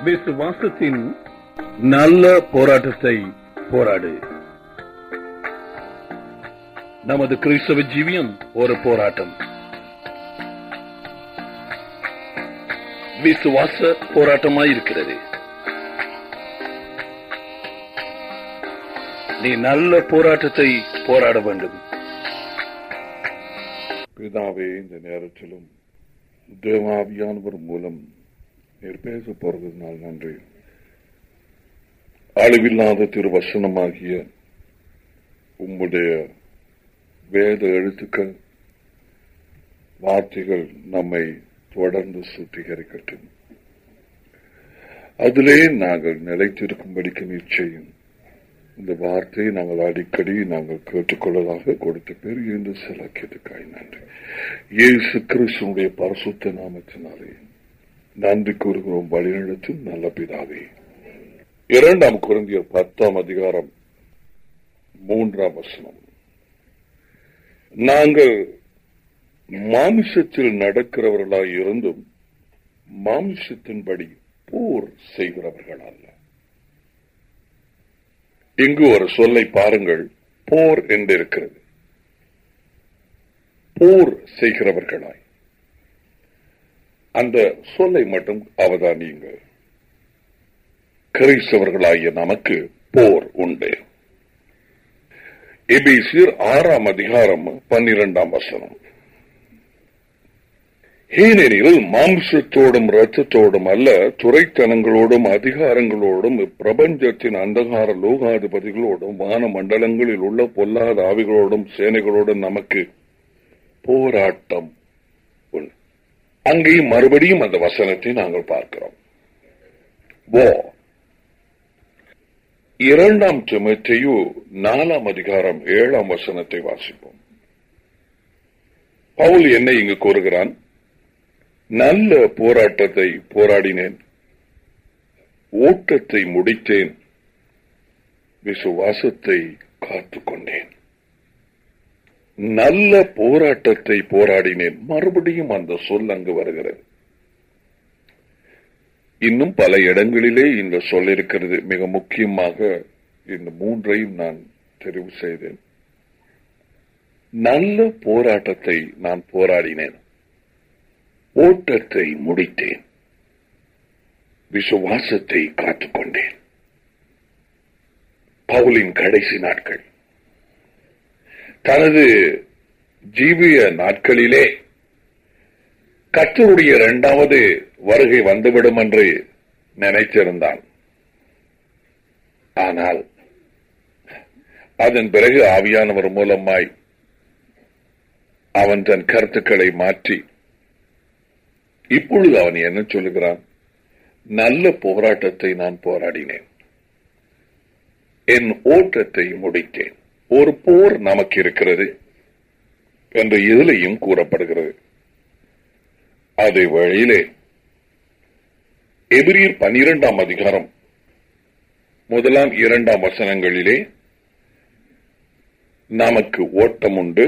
விசுவாசத்தின் நல்ல போராட்டத்தை போராடு நமது கிறிஸ்தவ ஜீவியம் ஒரு போராட்டம் விசுவாச போராட்டமாயிருக்கிறது நீ நல்ல போராட்டத்தை போராட வேண்டும் பிதாவே இந்த நேரத்திலும் தேவாவியானவர் மூலம் நீர் பேச போறதுனால் நன்றி அழிவில்லாத திருவசனமாகிய உம்முடைய வேத எழுத்துக்கள் வார்த்தைகள் நம்மை தொடர்ந்து சுத்திகரிக்கட்டும் அதிலே நாங்கள் நிலைத்திருக்கும்படிக்கு நிச்சயம் இந்த வார்த்தையை நாங்கள் அடிக்கடி நாங்கள் கேட்டுக்கொள்ளதாக கொடுத்த பெரிய இந்த சிலக்கியதுக்காய் நன்றி இயேசு கிறிஸ்துனுடைய பரிசுத்த நாமத்தினாலே நன்றி கூறுகிறோம் வழிநடத்தும் நல்ல பிதாவே இரண்டாம் குழந்தையர் பத்தாம் அதிகாரம் மூன்றாம் வசனம் நாங்கள் மாமிசத்தில் நடக்கிறவர்களாய் இருந்தும் மாமிசத்தின்படி போர் செய்கிறவர்கள் அல்ல இங்கு ஒரு சொல்லை பாருங்கள் போர் என்று இருக்கிறது போர் செய்கிறவர்களாய் அந்த சொல்லை மட்டும் அவதானியுங்கள் கிறிஸ்தவர்களாகிய நமக்கு போர் உண்டு எபிசியர் ஆறாம் அதிகாரம் பன்னிரெண்டாம் வசனம் ஏனெனில் மாம்சத்தோடும் இரத்தத்தோடும் அல்ல துறைத்தனங்களோடும் அதிகாரங்களோடும் இப்பிரபஞ்சத்தின் அந்தகார லோகாதிபதிகளோடும் வான மண்டலங்களில் உள்ள பொல்லாத ஆவிகளோடும் சேனைகளோடும் நமக்கு போராட்டம் உண்டு அங்கேயும் மறுபடியும் அந்த வசனத்தை நாங்கள் பார்க்கிறோம் வோ இரண்டாம் திமுத்தையு நாலாம் அதிகாரம் ஏழாம் வசனத்தை வாசிப்போம் பவுல் என்ன இங்கு கூறுகிறான் நல்ல போராட்டத்தை போராடினேன் ஓட்டத்தை முடித்தேன் விசுவாசத்தை காத்துக்கொண்டேன் நல்ல போராட்டத்தை போராடினேன் மறுபடியும் அந்த சொல் அங்கு வருகிறது இன்னும் பல இடங்களிலே இந்த சொல் இருக்கிறது மிக முக்கியமாக இந்த மூன்றையும் நான் தெரிவு செய்தேன் நல்ல போராட்டத்தை நான் போராடினேன் ஓட்டத்தை முடித்தேன் விசுவாசத்தை காத்துக்கொண்டேன் பவுலின் கடைசி நாட்கள் தனது ஜீவிய நாட்களிலே கத்தருடைய இரண்டாவது வருகை வந்துவிடும் என்று நினைத்திருந்தான் ஆனால் அதன் பிறகு ஆவியானவர் மூலமாய் அவன் தன் கருத்துக்களை மாற்றி இப்பொழுது அவன் என்ன சொல்லுகிறான் நல்ல போராட்டத்தை நான் போராடினேன் என் ஓட்டத்தை முடித்தேன் ஒரு போர் நமக்கு இருக்கிறது என்று இதிலையும் கூறப்படுகிறது அதே வழியிலே எபிரியர் பனிரெண்டாம் அதிகாரம் முதலாம் இரண்டாம் வசனங்களிலே நமக்கு ஓட்டம் உண்டு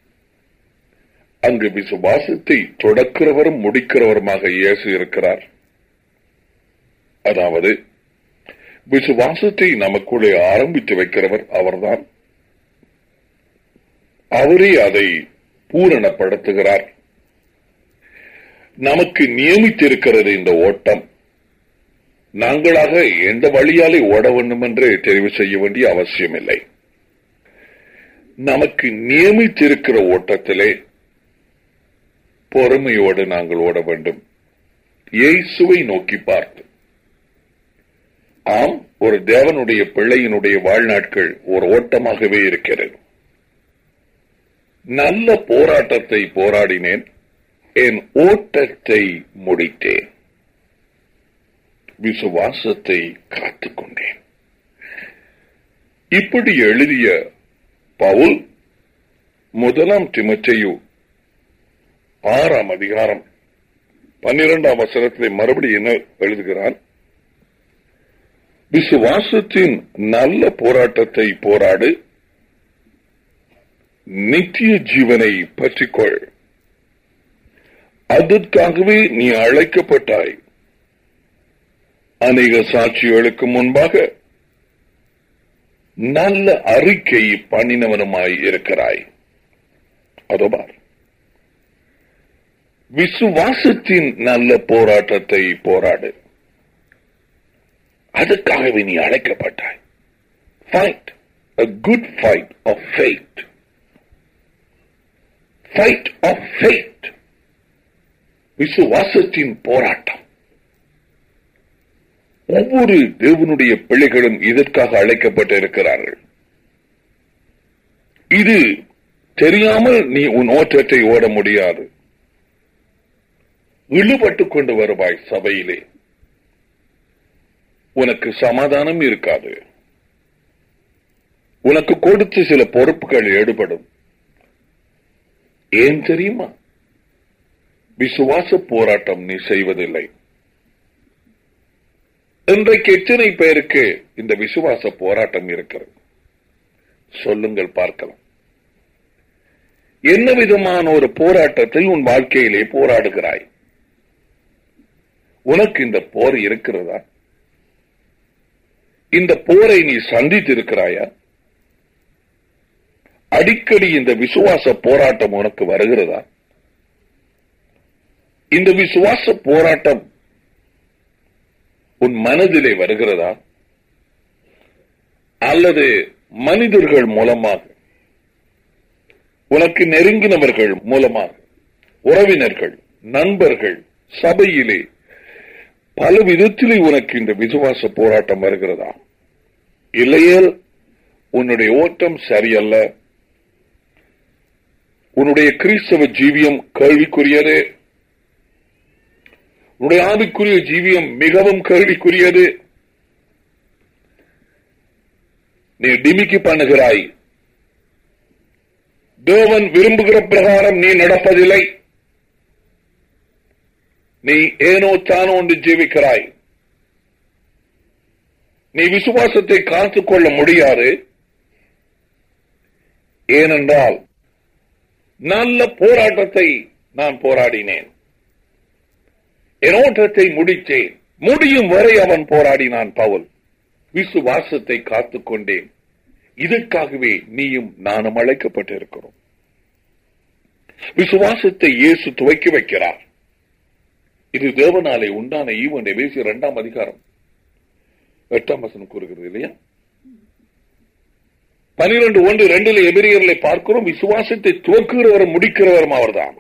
அங்கு விசுவாசத்தை தொடக்கிறவரும் முடிக்கிறவருமாக இயேசு இருக்கிறார் அதாவது விசுவாசத்தை நமக்குள்ளே ஆரம்பித்து வைக்கிறவர் அவர்தான் அவரே அதை பூரணப்படுத்துகிறார் நமக்கு நியமித்திருக்கிறது இந்த ஓட்டம் நாங்களாக எந்த வழியாலே ஓட வேண்டும் என்று தெரிவு செய்ய வேண்டிய அவசியமில்லை நமக்கு நியமித்திருக்கிற ஓட்டத்திலே பொறுமையோடு நாங்கள் ஓட வேண்டும் இயேசுவை நோக்கி பார்த்து ஆம் ஒரு தேவனுடைய பிள்ளையினுடைய வாழ்நாட்கள் ஒரு ஓட்டமாகவே இருக்கிறது நல்ல போராட்டத்தை போராடினேன் என் ஓட்டத்தை முடித்தேன் விசுவாசத்தை காத்துக்கொண்டேன் இப்படி எழுதிய பவுல் முதலாம் திமச்சையு ஆறாம் அதிகாரம் பன்னிரெண்டாம் வசனத்திலே மறுபடி என்ன எழுதுகிறான் விசுவாசத்தின் நல்ல போராட்டத்தை போராடு நித்திய ஜீவனை பற்றிக்கொள் அதற்காகவே நீ அழைக்கப்பட்டாய் அநேக சாட்சிகளுக்கு முன்பாக நல்ல அறிக்கை பண்ணினவனுமாய் இருக்கிறாய் அதோ பார் விசுவாசத்தின் நல்ல போராட்டத்தை போராடு அதுக்காகவே நீ அழைக்கப்பட்டாய் fight a good fight of faith fight of faith விசுவாசத்தின் போராட்டம் ஒவ்வொரு தேவனுடைய பிள்ளைகளும் இதற்காக அழைக்கப்பட்டு இருக்கிறார்கள் இது தெரியாமல் நீ உன் ஓட்டத்தை ஓட முடியாது இழுபட்டுக் கொண்டு வருவாய் சபையிலே உனக்கு சமாதானம் இருக்காது உனக்கு கொடுத்து சில பொறுப்புகள் எடுபடும் ஏன் தெரியுமா விசுவாச போராட்டம் நீ செய்வதில்லை இன்றைக்கு எத்தனை பேருக்கு இந்த விசுவாச போராட்டம் இருக்கிறது சொல்லுங்கள் பார்க்கலாம் என்ன விதமான ஒரு போராட்டத்தை உன் வாழ்க்கையிலே போராடுகிறாய் உனக்கு இந்த போர் இருக்கிறதா இந்த போரை நீ சந்தித்திருக்கிறாயா அடிக்கடி இந்த விசுவாச போராட்டம் உனக்கு வருகிறதா இந்த விசுவாச போராட்டம் உன் மனதிலே வருகிறதா அல்லது மனிதர்கள் மூலமாக உனக்கு நெருங்கினவர்கள் மூலமாக உறவினர்கள் நண்பர்கள் சபையிலே பல விதத்திலே உனக்கு இந்த விசுவாச போராட்டம் வருகிறதா இல்லையேல் உன்னுடைய ஓட்டம் சரியல்ல உன்னுடைய கிறிஸ்தவ ஜீவியம் கேள்விக்குரியது உன்னுடைய ஆவிக்குரிய ஜீவியம் மிகவும் கேள்விக்குரியது நீ டிமிக்கி பண்ணுகிறாய் தேவன் விரும்புகிற பிரகாரம் நீ நடப்பதில்லை நீ ஏனோ தானோ ஒன்று ஜீவிக்கிறாய் நீ விசுவாசத்தை காத்துக் கொள்ள முடியாது ஏனென்றால் நல்ல போராட்டத்தை நான் போராடினேன் என் ஓட்டத்தை முடித்தேன் முடியும் வரை அவன் போராடினான் பவுல் விசுவாசத்தை காத்துக் கொண்டேன் இதற்காகவே நீயும் நானும் அழைக்கப்பட்டிருக்கிறோம் விசுவாசத்தை இயேசு துவக்கி வைக்கிறார் இது தேவனாலே உண்டான ஈவன் பேசி இரண்டாம் அதிகாரம் எட்டாம் வசனம் கூறுகிறது இல்லையா பனிரெண்டு ஒன்று ரெண்டுல எபிரியர்களை பார்க்கிறோம் விசுவாசத்தை துவக்குகிறவரும் முடிக்கிறவரும் அவர்தான்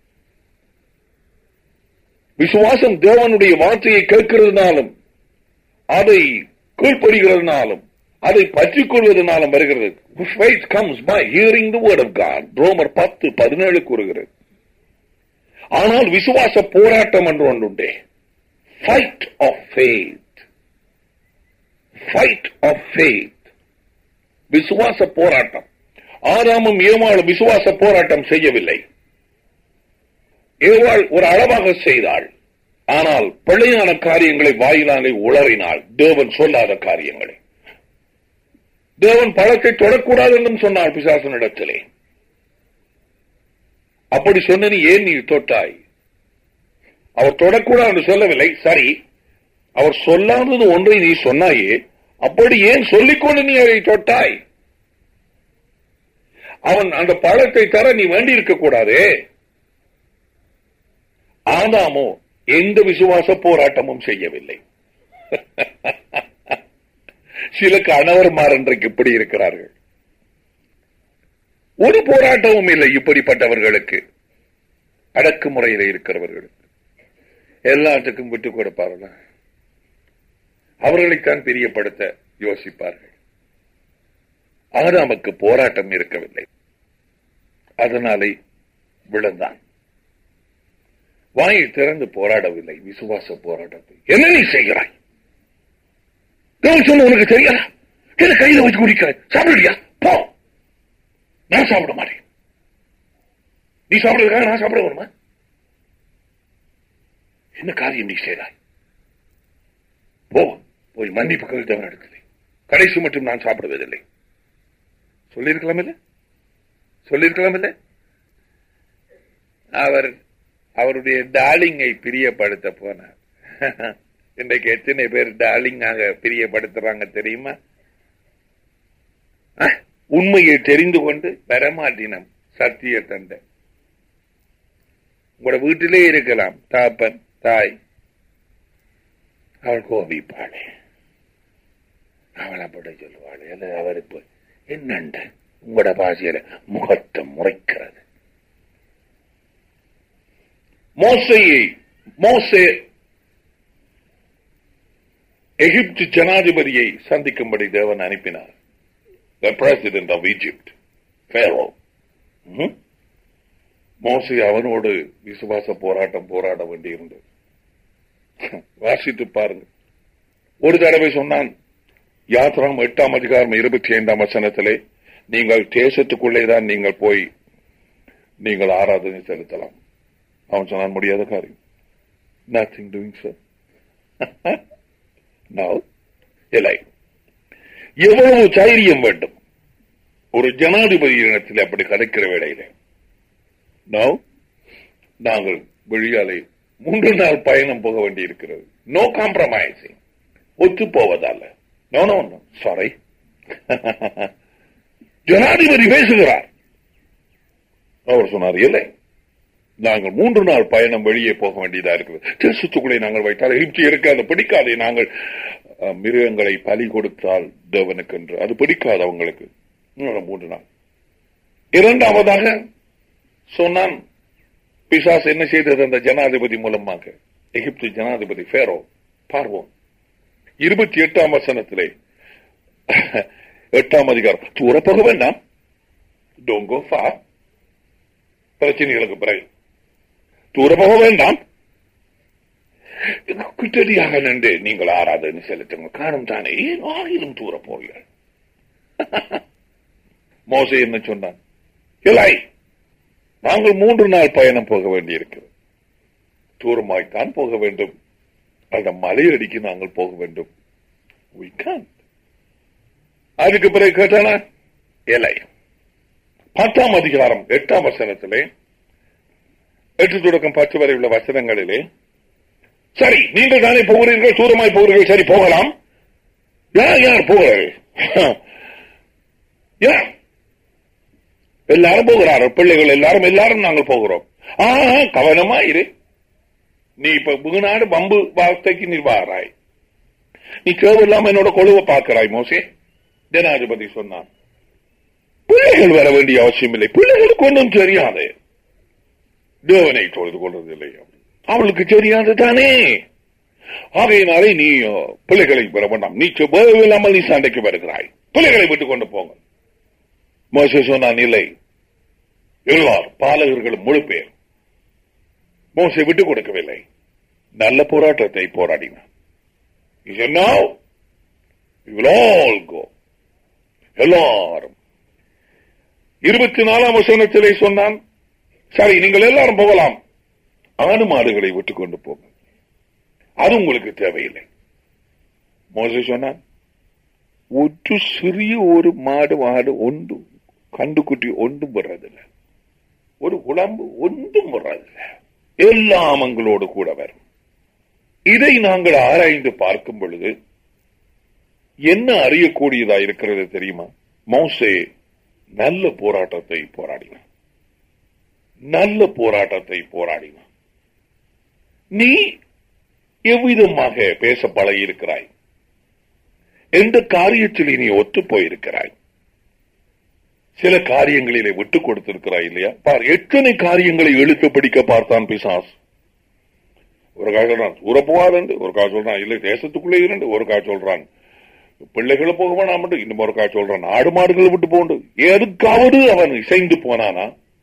விசுவாசம் தேவனுடைய வார்த்தையை கேட்கிறதுனாலும் அதை கீழ்ப்படுகிறதுனாலும் அதை பற்றிக் கொள்வதனாலும் வருகிறது Faith comes by hearing the word of God. ரோமர் பத்து பதினேழு கூறுகிறது ஆனால் விசுவாச போராட்டம் என்று ஒன்றுண்டே fight of faith fight of faith விசுவாச போராட்டம் ஆதாமும் ஏவாளும் விசுவாச போராட்டம் செய்யவில்லை ஏவாள் ஒரு அளவாக செய்தாள் ஆனால் பிள்ளையான காரியங்களை வாயிலாலே உளறினாள் தேவன் சொல்லாத காரியங்களை தேவன் பழத்தை தொடக்கூடாது என்றும் சொன்னாள் பிசாசனிடத்திலே அப்படி சொன்ன நீ ஏன் நீ தொட்டாய் அவர் தொடக்கூடாது என்று சொல்லவில்லை சரி அவர் சொல்லாதது ஒன்றை நீ சொன்னாயே அப்படி ஏன் சொல்லிக்கொண்டு நீ அதை தொட்டாய் அவன் அந்த பழத்தை தர நீ வேண்டி இருக்க கூடாதே ஆதாமோ எந்த விசுவாச போராட்டமும் செய்யவில்லை சில கணவர்மார் இன்றைக்கு இப்படி இருக்கிறார்கள் ஒரு போராட்டமும் இல்லை இப்படிப்பட்டவர்களுக்கு அடக்குமுறையில் இருக்கிறவர்களுக்கு எல்லாத்துக்கும் விட்டுக் கொடுப்பார்கள் அவர்களைத்தான் பிரியப்படுத்த யோசிப்பார்கள் ஆதாமுக்கு போராட்டம் இருக்கவில்லை அதனாலே விழுந்தான் வாயை திறந்து போராடவில்லை விசுவாச போராட்டத்தை என்ன நீ செய்கிறாய் தேவன் சொல்ல உனக்கு தெரியல என்ன கையில வச்சு குடிக்கிறாய் சாப்பிடுறியா போ நான் சாப்பிட மாட்டேன் நீ சாப்பிடுறதுக்காக நான் சாப்பிட வருமா என்ன காரியம் நீ செய்தாய் போ போய் மன்னிப்பு கவிழ்த்தவன் எடுக்கலை கடைசி மட்டும் நான் சாப்பிடுவதில்லை சொல்லியிருக்கலாம் இல்ல சொல்லியிருக்கலாம் இல்ல அவர் அவருடைய டார்லிங்கை பிரியப்படுத்த போனார் இன்றைக்கு எத்தனை பேர் டார்லிங்காக பிரியப்படுத்துறாங்க தெரியுமா அஹ், உண்மையை தெரிந்து கொண்டு வரமாட்டினம் சத்திய தந்தை உங்களோட வீட்டிலே இருக்கலாம் தாப்பன் தாய் அவள் கோபிப்பாளே அவள் அப்படி சொல்லுவாள் அல்லது அவர் இப்ப என்னண்ட உங்களோட பாஷையில முகத்தை முறைக்கிறது மோசையை மோசே எகிப்து ஜனாதிபதியை சந்திக்கும்படி தேவன் அனுப்பினார் the president of Egypt, Pharaoh. ம்? மோசே அவனோடு விசுவாச போராட்டம் போராட வேண்டியிருந்தது வாசித்து பாருங்க ஒரு தடவை சொன்னான் யாத்திராம் எட்டாம் அதிகாரம் இருபத்தி ஐந்தாம் வசனத்திலே நீங்கள் தேசத்துக்குள்ளே தான் நீங்கள் போய் நீங்கள் ஆராதனை செலுத்தலாம் அவன் சொன்னான் முடியாத காரியம் நத்திங் டூயிங் சார் நோ இல்லை எவ்வளவு தைரியம் வேண்டும் ஒரு ஜனாதிபதி இடத்தில் அப்படி கிடைக்கிற வேளையில நோ நாங்கள் வெளியாலே மூன்று நாள் பயணம் போக வேண்டி இருக்கிறது நோ காம்ப்ரமைசிங் ஒத்து போவதால நோ நோ நோ சாரி ஜனாதிபதி பேசுகிறார் அவர் சொன்னார் இல்லை நாங்கள் மூன்று நாள் பயணம் வெளியே போக வேண்டியதா இருக்கிறது தேசத்துக்குள்ளே நாங்கள் வைத்தால் எகிப்தியருக்கு அது பிடிக்காது நாங்கள் அஹ், மிருகங்களை பலி கொடுத்தால் தேவனுக்கு என்று அது பிடிக்காது அவங்களுக்கு இன்னும் மூன்று நாள் இரண்டாவதாக சொன்னான் பிசாஸ் என்ன செய்தது அந்த ஜனாதிபதி மூலமாக எகிப்து ஜனாதிபதி ஃபேரோ பார்வோம் இருபத்தி எட்டாம் வசனத்திலே எட்டாம் அதிகாரம் தூர போக வேண்டாம் டோங்கோ ஃபா பிரச்சனைகளுக்கு பிறகு தூர போக வேண்டாம் கிட்டடியாக நின்று நீங்கள் ஆராதனை செலுத்துங்க காணும் தானே ஏன் ஆகிலும் தூர போவீர்கள் மோசே என்ன சொன்னான் இல்லை நாங்கள் மூன்று நாள் பயணம் போக வேண்டியிருக்கிறது தூரமாய்த்தான் போக வேண்டும் அந்த மலையடிக்கு நாங்கள் போக வேண்டும் We can't. அதுக்கு பிறகு கேட்டானா இல்லை பத்தாம் அதிகாரம் எட்டாம் வசனத்திலே எட்டு தொடக்கம் பத்து வரை உள்ள வசனங்களிலே சரி நீங்கள் தானே போகிறீர்கள் தூரமாய் போகிறீர்கள் சரி போகலாம் யார் யார் போகிறார்கள் யார் எல்லாரும் போகிறார்கள் பிள்ளைகள் எல்லாரும் எல்லாரும் நாங்கள் போகிறோம் ஆ கவனமா இரு நீ இப்ப புகுநாடு பம்பு வார்த்தைக்கு நீ வாராய் நீ தேவையில்லாம என்னோட கொழுவை பார்க்கிறாய் மோசே ஜனாதிபதி சொன்னான் பிள்ளைகள் வர வேண்டிய அவசியம் இல்லை பிள்ளைகளுக்கு ஒன்றும் தெரியாது தேவனை தொழுது கொள்றதில்லை அவளுக்கு தெரியாது தானே ஆகையினாலே நீ அஹ், பிள்ளைகளை பெற வேண்டாம் நீ இல்லாமல் நீ சண்டைக்கு வருகிறாய் பிள்ளைகளை விட்டுக் கொண்டு போங்க மோசே சொன்னான் இல்லை எல்லார் பாலகர்களும் முழு பேர் மோசே விட்டுக் கொடுக்கவில்லை நல்ல போராட்டத்தை போராடினான் He said, no, we will all go. எல்லாரும் இருபத்தி நாலாம் வசனத்திலே சொன்னான் சரி நீங்கள் எல்லாரும் போகலாம் ஆடு மாடுகளை விட்டுக் கொண்டு போங்க அது உங்களுக்கு தேவையில்லை மோசே சொன்னான் ஒரு சிறிய ஒரு மாடு மாடு ஒன்று கண்டுக்குட்டி ஒன்றும் வர்றதில்லை ஒரு குழம்பு ஒன்றும் வர்றதில்லை எல்லாம் எங்களோடு கூட வரும் இதை நாங்கள் ஆராய்ந்து பார்க்கும் பொழுது என்ன அறியக்கூடியதா இருக்கிறது தெரியுமா மோசே நல்ல போராட்டத்தை போராடினான் நல்ல போராட்டத்தை போராடினான் நீ எவ்விதமாக பேச பழகி இருக்கிறாய் எந்த காரியத்தில் நீ ஒத்து போயிருக்கிறாய் சில காரியங்களிலே விட்டுக் கொடுத்திருக்கிறாய் இல்லையா பார் எத்தனை காரியங்களை எழுத்து படிக்க பார்த்தான் பிசாஸ் ஒரு காய் சொல்றான் தூர போகாதண்டு ஒரு காய் சொல்றான் இல்லை தேசத்துக்குள்ளே இரண்டு ஒரு காய் சொல்றான் பிள்ளைகளை போக வேணாம் இன்னும் ஒரு காய் சொல்றான் ஆடு மாடுகளை விட்டு போண்டு எதுக்காவது அவன் இசைந்து போனானா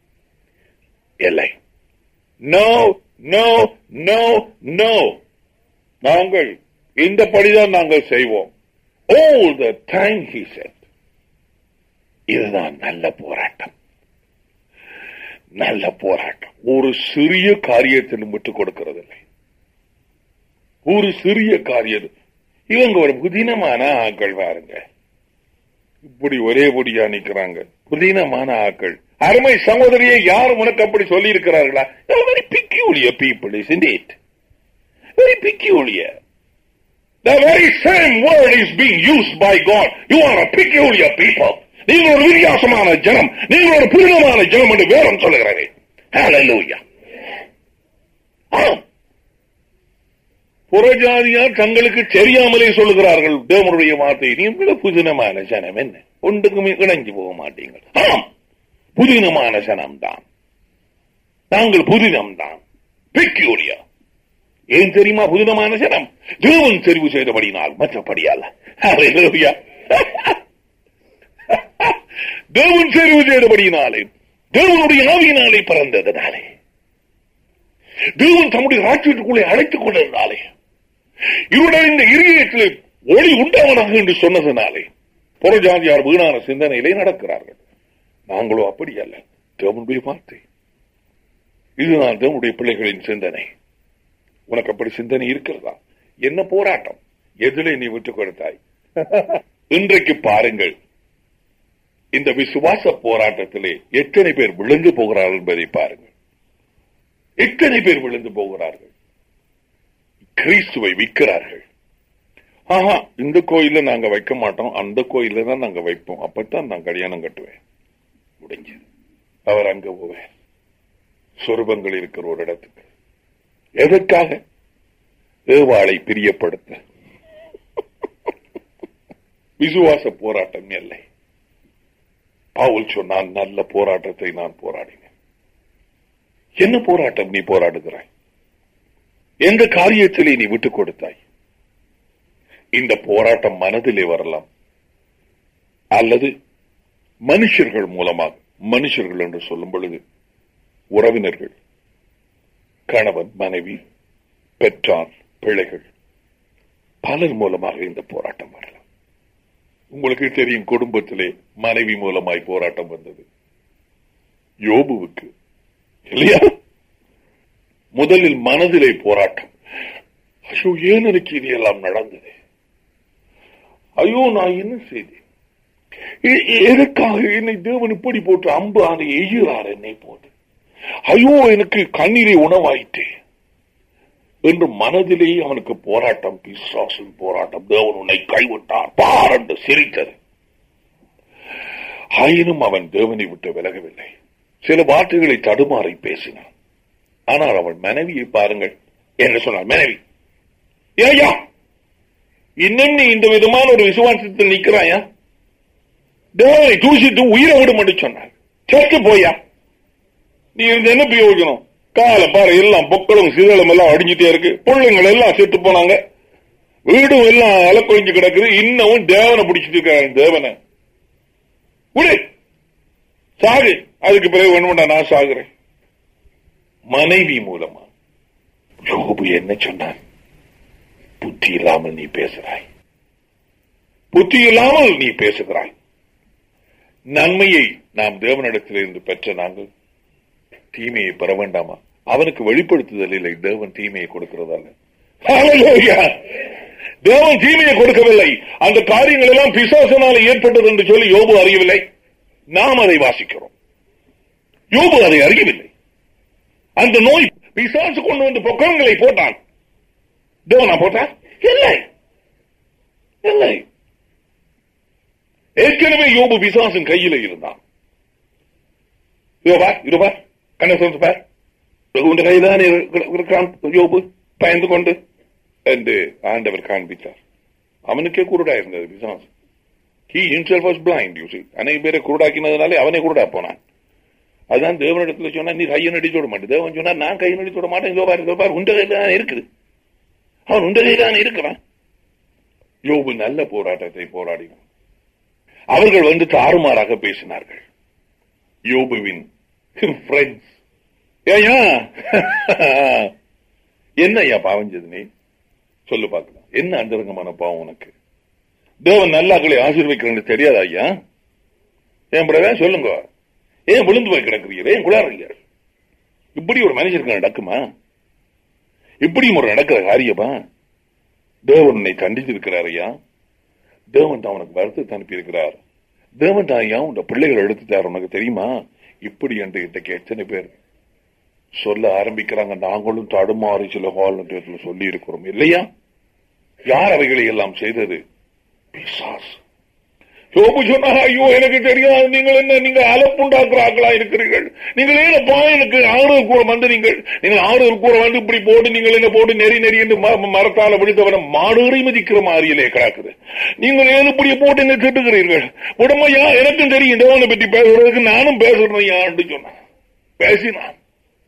இல்லை நோ நோ நோ நோ நாங்கள் இந்த படிதான் நாங்கள் செய்வோம் all the time he said இதுதான் நல்ல போராட்டம் நல்ல போராட்டம் ஒரு சிறிய காரியத்திலும் விட்டுக் கொடுக்கிறதில்லை ஒரு சிறிய காரியம் இவங்க ஒரு புதினமான ஆக்கள் பாருங்க இப்படி ஒரே பொடியா நிக்கிறாங்க புதினமான ஆக்கள் அருமை சகோதரியை யாரும் உனக்கு அப்படி சொல்லி இருக்கிறார்களா very peculiar people is it very peculiar The very same word is being used by God. You are a peculiar people. நீங்கள் ஒரு வித்தியாசமான ஜனம் நீங்கள் ஒரு புனிதமான ஜனம் என்று வேதம் சொல்லுகிறது Hallelujah. ஆம். புறஜாதியார் தங்களுக்கு தெரியாமலே சொல்லுகிறார்கள் தேவனுடைய வார்த்தை நீங்கள் புதினமான ஜனம் என்ன ஒன்றுக்குமே இணைஞ்சு போக மாட்டீங்கள் ஆம் புதினமான ஜனம் தான் நாங்கள் புதினம் தான் பெக்யூரியா ஏன் தெரியுமா புதினமான ஜனம் தேவன் தெரிவு செய்தபடினால் மற்றபடி அல்ல Hallelujah. தேவன் தெரிவு செய்தபடியினாலே தேவனுடைய ஆவியினாலே பிறந்ததுனாலே தேவன் தம்முடைய ராஜ்யத்துக்குள்ளே அழைத்துக் கொண்டதுனாலே இருடறிந்த இருதயத்தில் ஒளி உண்டாவனாக என்று சொன்னதனாலே புறஜாதியார் வீணான சிந்தனையிலே நடக்கிறார்கள் நாங்களோ அப்படி அல்ல தேவனுடைய வார்த்தை இதுதான் தேவனுடைய பிள்ளைகளின் சிந்தனை உனக்கு அப்படி சிந்தனை இருக்கிறதா என்ன போராட்டம் எதிலே நீ விட்டுக் கொடுத்தாய் இன்றைக்கு பாருங்கள் இந்த விசுவாச போராட்டத்திலே எத்தனை பேர் விழுந்து போகிறார்கள் என்பதை பாருங்கள் எத்தனை பேர் விழுந்து போகிறார்கள் கிறிஸ்துவை விற்கிறார்கள் ஆஹா இந்த கோயில்ல நாங்க வைக்க மாட்டோம் அந்த கோயில்ல தான் நாங்க வைப்போம் அப்பத்தான் நான் கல்யாணம் கட்டுவேன் முடிஞ்சது அவர் அங்க போவேன் சொருபங்கள் இருக்கிற ஒரு இடத்துக்கு எதற்காக ஏவாளை பிரியப்படுத்த விசுவாச போராட்டம் இல்லை பவுல் சொன்னான் நல்ல போராட்டத்தை நான் போராடினேன் என்ன போராட்டம் நீ போராடுகிறாய் எந்த காரியத்திலே நீ விட்டுக் கொடுத்தாய் இந்த போராட்டம் மனதிலே வரலாம் அல்லது மனுஷர்கள் மூலமாக மனுஷர்கள் என்று சொல்லும் பொழுது உறவினர்கள் கணவன் மனைவி பெற்றார் பிள்ளைகள் பலர் மூலமாக இந்த போராட்டம் வரலாம் உங்களுக்கு தெரியும் குடும்பத்திலே மனைவி மூலமாய் போராட்டம் வந்தது யோபுவுக்கு இல்லையா முதலில் மனதிலே போராட்டம் ஐயோ ஏன் எனக்கு இது எல்லாம் நடந்தது ஐயோ நான் என்ன செய்தேன் எ- எதற்காக என்னை தேவன் இப்படி போட்டு அம்பு அதை எய்கிறார் என்னை போட்டு ஐயோ எனக்கு கண்ணீரை உணவாயிட்டே என்று மனதிலேயே அவனுக்கு போராட்டம் பிசாசின் போராட்டம் தேவன் உன்னை கைவிட்டார் பார் என்று சிரித்தது ஆயினும் அவன் தேவனை விட்டு விலகவில்லை சில வார்த்தைகளை தடுமாறி பேசினான் ஆனால் அவன் மனைவியை பாருங்கள் என்ன சொன்னார் மனைவி ஏயா இன்னும் நீ இந்த விதமான ஒரு விசுவாசத்தில் நிக்கிறாயா தேவனை தூசித்து உயிரை விடும் என்று சொன்னார் செத்து போயா நீ இருந்து என்ன பிரயோஜனம் காலை பாரு எல்லாம் பொக்களும் சிதலும் எல்லாம் அடிஞ்சிட்டே இருக்கு பிள்ளைங்கள் எல்லாம் செத்து போனாங்க வீடும் எல்லாம் அலக்கொழிஞ்சு கிடக்குது இன்னமும் தேவனை பிடிச்சிட்டு இருக்காங்க தேவனை விடு சாகு அதுக்கு பிறகு வேணும்டா நான் சாகுறேன் மனைவி மூலமா யோபு என்ன சொன்னான் புத்தி இல்லாமல் நீ பேசுகிறாய் புத்தி இல்லாமல் நீ பேசுகிறாய் நன்மையை நாம் தேவனிடத்திலிருந்து பெற்ற நாங்கள் தீமையை பெற வேண்டாமா அவனுக்கு வெளிப்படுத்துதல் இல்லை தேவன் தீமையை கொடுக்கிறதல்ல Hallelujah. தேவன் தீமையை கொடுக்கவில்லை அந்த காரியங்கள் எல்லாம் பிசாசனால ஏற்பட்டது என்று சொல்லி யோபு அறியவில்லை நாம் அதை வாசிக்கிறோம் யோபு அதை அறியவில்லை அந்த நோய் பிசாசு கொண்டு வந்து பொக்கங்களை போட்டான் தேவனா போட்டான் இல்லை இல்லை ஏற்கனவே யோபு பிசாசின் கையில இருந்தான் யோபா இருபா கண்ணை சொல்லிட்டு பார் உன் கையில இருக்கான் யோபு பயந்து கொண்டு என்று ஆண்டவர் காண்பித்தார் அவனுக்கே குருடா இருந்தது பிசாசு he himself was blind you அனைத்து பேரை குருடாக்கினதுனாலே அவனே குருடா போனான் அதுதான் தேவனிடத்துல சொன்னா நீ கையை நடிச்சு விட மாட்டேன் தேவன் சொன்னா நான் கையை நடிச்சு விட மாட்டேன் இதோ பாரு இதோ பாரு உண்ட கையில தான் இருக்குது அவன் உண்ட கையில தான் இருக்கிறான் யோபு நல்ல போராட்டத்தை போராடினான் அவர்கள் வந்து தாறுமாறாக பேசினார்கள் யோபுவின் ஃப்ரெண்ட்ஸ் ஏயா என்ன ஐயா பாவஞ்சது நீ சொல்லு பார்க்கலாம் என்ன அந்தரங்கமான பாவம் உனக்கு தேவன் நல்லாக்களை ஆசீர்வைக்கிறேன்னு தெரியாதா ஐயா ஏன் பிரதர் சொல்லுங்க ஏன் விழுந்து போய் கிடக்குறீங்க ஏன் குளாறீங்க இப்படி ஒரு மனுஷனுக்கு நடக்குமா இப்படியும் ஒரு நடக்கிற காரியமா தேவன் உன்னை கண்டித்திருக்கிறார் ஐயா தேவன் தான் உனக்கு வருத்தத்தை அனுப்பி இருக்கிறார் தேவன் தான் ஐயா உன் பிள்ளைகள் எடுத்துட்டார் உனக்கு தெரியுமா இப்படி என்று இன்றைக்கு எத்தனை பேர் சொல்ல ஆரம்பிக்கிறாங்க நாங்களும் தடுமாறி சில ஹால் சொல்லி இருக்கிறோம் இல்லையா யார் அவைகளை எல்லாம் செய்தது பிசாசு யோபு சொன்னா ஐயோ எனக்கு தெரியாது நீங்கள் என்ன நீங்க அலப்புண்டாக்குறாங்களா இருக்கிறீர்கள் நீங்கள் ஏனப்பா எனக்கு ஆறுதல் கூற வந்து நீங்கள் நீங்கள் ஆறுதல் கூற வந்து இப்படி போட்டு நீங்கள் என்ன போட்டு நெறி நெறி என்று ம- மரத்தால பிடித்தவன மாடுகரை மதிக்கிற மாதிரியிலே கிடக்குது நீங்கள் ஏன் இப்படி போட்டு என்ன திட்டுகிறீர்கள் உடமையா எனக்கும் தெரியும் தேவனை பற்றி பேசுறதுக்கு நானும் பேசுறேன் யான்னு சொன்னான் பேசினான்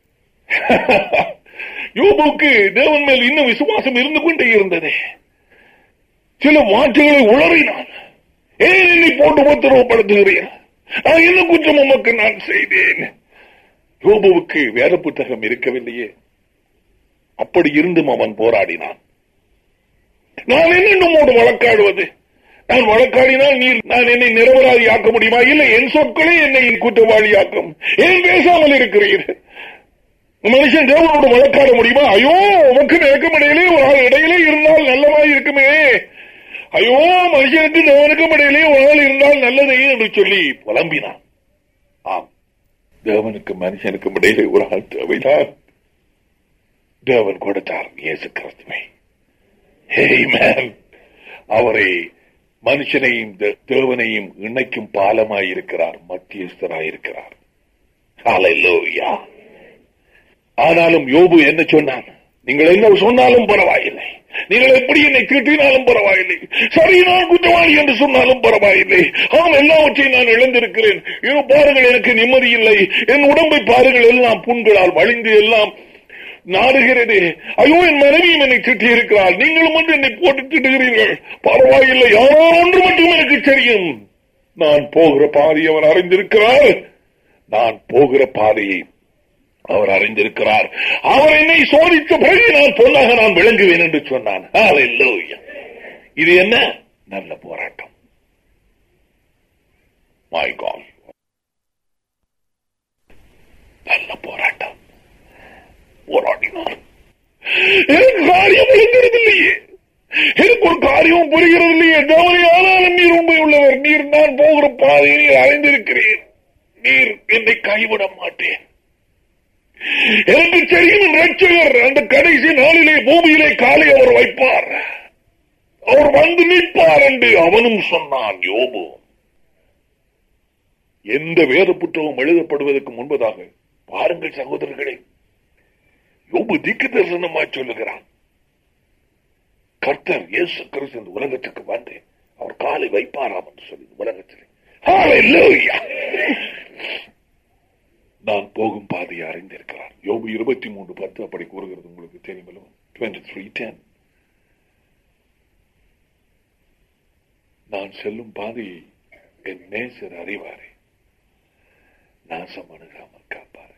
யோபுக்கு தேவன் மேல் இன்னும் விசுவாசம் இருந்து கொண்டே இருந்தது சில வார்த்தைகளை உளறினான் ஏன் என்னை போட்டு உத்தரவுப்படுத்துகிறேன் நான் என்ன குற்றம் உமக்கு நான் செய்தேன் யோபுவுக்கு வேத புத்தகம் இருக்கவில்லையே அப்படி இருந்தும் அவன் போராடினான் நான் என்ன நம்மோடு வழக்காடுவது நான் வழக்காடினால் நீர் நான் என்னை நிரபராதி ஆக்க முடியுமா இல்லை என் சொற்களே என்னை குற்றவாளி ஆக்கும் ஏன் பேசாமல் இருக்கிறீர் மனுஷன் தேவனோடு வழக்காட முடியுமா ஐயோ உமக்கு நெருக்கம் இடையிலே ஒரு ஆள் இடையிலே இருந்தால் நல்லவாய் இருக்குமே ஐயோ மனுஷனுக்கு தேவனுக்கும் இடையிலே ஒரு ஆள் இருந்தால் நல்லதே என்று சொல்லி புலம்பினான் ஆம் தேவனுக்கு மனுஷனுக்கும் இடையிலே ஒரு ஆள் தேவைதான் தேவன் கொடுத்தார் இயேசு கிறிஸ்துவை Amen. அவரை மனுஷனையும் தே- தேவனையும் இணைக்கும் பாலமாயிருக்கிறார் மத்தியஸ்தராயிருக்கிறார் Hallelujah. ஆனாலும் யோபு என்ன சொன்னான் நீங்கள் என்ன சொன்னாலும் பரவாயில்லை நீங்கள் எப்படி என்னை திட்டினாலும் பரவாயில்லை சரி நான் குற்றவாளி என்று சொன்னாலும் பரவாயில்லை ஆம் எல்லாவற்றையும் நான் இழந்திருக்கிறேன் இது பாருங்கள் எனக்கு நிம்மதி இல்லை என் உடம்பை பாருங்கள் எல்லாம் புண்களால் வழிந்து எல்லாம் நாடுகிறது ஐயோ என் மனைவியும் என்னை திட்டி இருக்கிறாள் நீங்களும் வந்து என்னை போட்டு திட்டுகிறீர்கள் பரவாயில்லை யாரோ ஒன்று மட்டும் எனக்கு தெரியும் நான் போகிற பாதை அவர் அறிந்திருக்கிறார் நான் போகிற பாதையை அவர் அறிந்திருக்கிறார் அவர் என்னை சோதித்த பிறகு நான் பொன்னாக நான் விளங்குவேன் என்று சொன்னான் Hallelujah. இது என்ன நல்ல போராட்டம் My God. நல்ல போராட்டம் போராடினார் எனக்கு காரியம் விளங்குறதில்லையே எனக்கு ஒரு காரியம் புரிகிறது இல்லையே தேவனை ஆனாலும் நீர் உண்மை உள்ளவர் நீர் நான் போகிற பாதையை நீர் அறிந்திருக்கிறீர் நீர் என்னை கைவிட மாட்டேன் எனக்கு தெரியும் என் ரட்சகர் அந்த கடைசி நாளிலே பூமியிலே காலை அவர் வைப்பார் அவர் வந்து நிற்பார் என்று அவனும் சொன்னான் யோபு எந்த வேத புத்தகம் எழுதப்படுவதற்கு முன்பதாக பாருங்கள் சகோதரர்களே யோபு திக்கு தரிசனமாய் சொல்லுகிறான் கர்த்தர் இயேசு கிறிஸ்து இந்த உலகத்துக்கு வந்து அவர் காலை வைப்பாராம் என்று சொல்லி இந்த உலகத்திலே Hallelujah. நான் போகும் பாதையை அறிந்திருக்கிறார் யோபு இருபத்தி மூன்று பத்து அப்படி கூறுகிறது உங்களுக்கு தெரியுமല്ലോ டுவெண்ட்டி த்ரீ டென் நான் செல்லும் பாதையை என் நேசர் அறிவாரே நாசம் அணுகாமல் காப்பாரு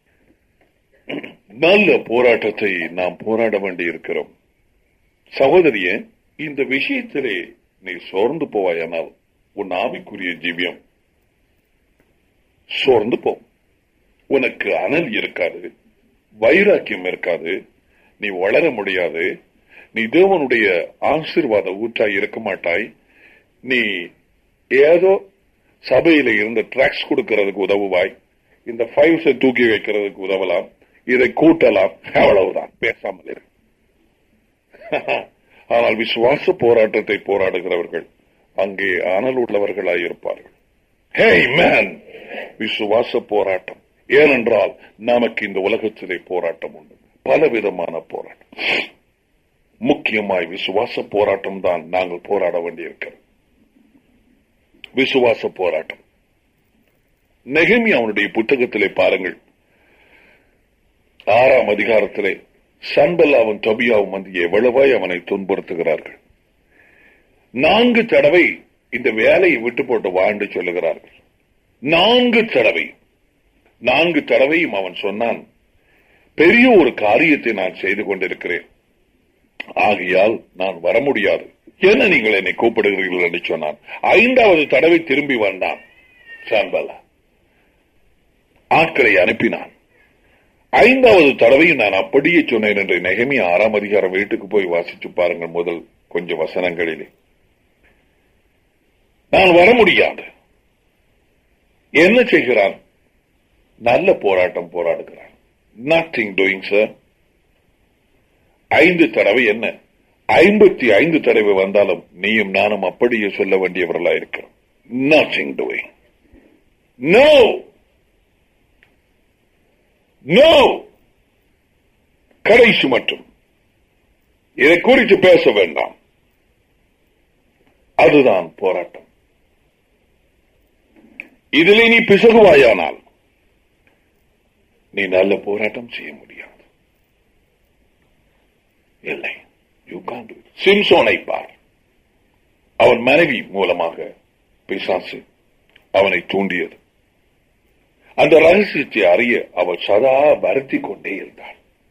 நல்ல போராட்டத்தை நாம் போராட வேண்டி இருக்கிறோம் சகோதரியே இந்த விஷயத்திலே நீ சோர்ந்து போவாயானால் உன் ஆவிக்குரிய ஜீவியம் சோர்ந்து போ உனக்கு அனல் இருக்காது வைராக்கியம் இருக்காது நீ வளர முடியாது நீ தேவனுடைய ஆசீர்வாத ஊற்றாய் இருக்க மாட்டாய் நீ ஏதோ சபையில இருந்த ட்ராக்ஸ் கொடுக்கிறதுக்கு உதவுவாய் இந்த ஃபைவ்ஸை தூக்கி வைக்கிறதுக்கு உதவலாம் இதை கூட்டலாம் அவ்வளவுதான் பேசாமல் இரு ஆனால் விசுவாச போராட்டத்தை போராடுகிறவர்கள் அங்கே அனல் உள்ளவர்களாய் இருப்பார்கள் ஹே மேன் விசுவாச போராட்டம் ஏனென்றால் நமக்கு இந்த உலகத்திலே போராட்டம் உண்டு பலவிதமான போராட்டம் முக்கியமாய் விசுவாச போராட்டம் தான் நாங்கள் போராட வேண்டியிருக்கிறோம் விசுவாச போராட்டம் நெகமி அவனுடைய புத்தகத்திலே பாருங்கள் ஆறாம் அதிகாரத்திலே சன்பல்லாவும் தொபியாவும் வந்து எவ்வளவாய் அவனை துன்புறுத்துகிறார்கள் நான்கு தடவை இந்த வேலையை விட்டு போட்டு வாழ்ந்து சொல்லுகிறார்கள் நான்கு தடவை நான்கு தடவையும் அவன் சொன்னான் பெரிய ஒரு காரியத்தை நான் செய்து கொண்டிருக்கிறேன் ஆகையால் நான் வர முடியாது என்ன நீங்கள் என்னை கூப்பிடுகிறீர்கள் என்று சொன்னான் ஐந்தாவது தடவை திரும்பி வந்தான் சான்பல்லா ஆட்களை அனுப்பினான் ஐந்தாவது தடவையும் நான் அப்படியே சொன்னேன் என்று நெகமி ஆறாம் அதிகாரம் வீட்டுக்கு போய் வாசிச்சு பாருங்கள் முதல் கொஞ்சம் வசனங்களிலே நான் வர முடியாது என்ன செய்கிறான் நல்ல போராட்டம் போராடுகிறான் நத்திங் டூயிங் சார் ஐந்து தடவை என்ன ஐம்பத்தி ஐந்து தடவை வந்தாலும் நீயும் நானும் அப்படியே சொல்ல வேண்டியவர்களா இருக்கிறோம் நத்திங் டூயிங் நோ நோ கடைசி மட்டும் இதை குறித்து பேச வேண்டாம் அதுதான் போராட்டம் இதிலே நீ பிசகுவாயானால் நீ நல்ல போராட்டம் செய்ய முடியாது இல்லை யூ கான் சிம்சோனை பார் அவன் மனைவி மூலமாக பிசாசு அவனை தூண்டியது அந்த ரகசியத்தை அறிய அவள் சதா வருத்தி கொண்டே இருந்தாள்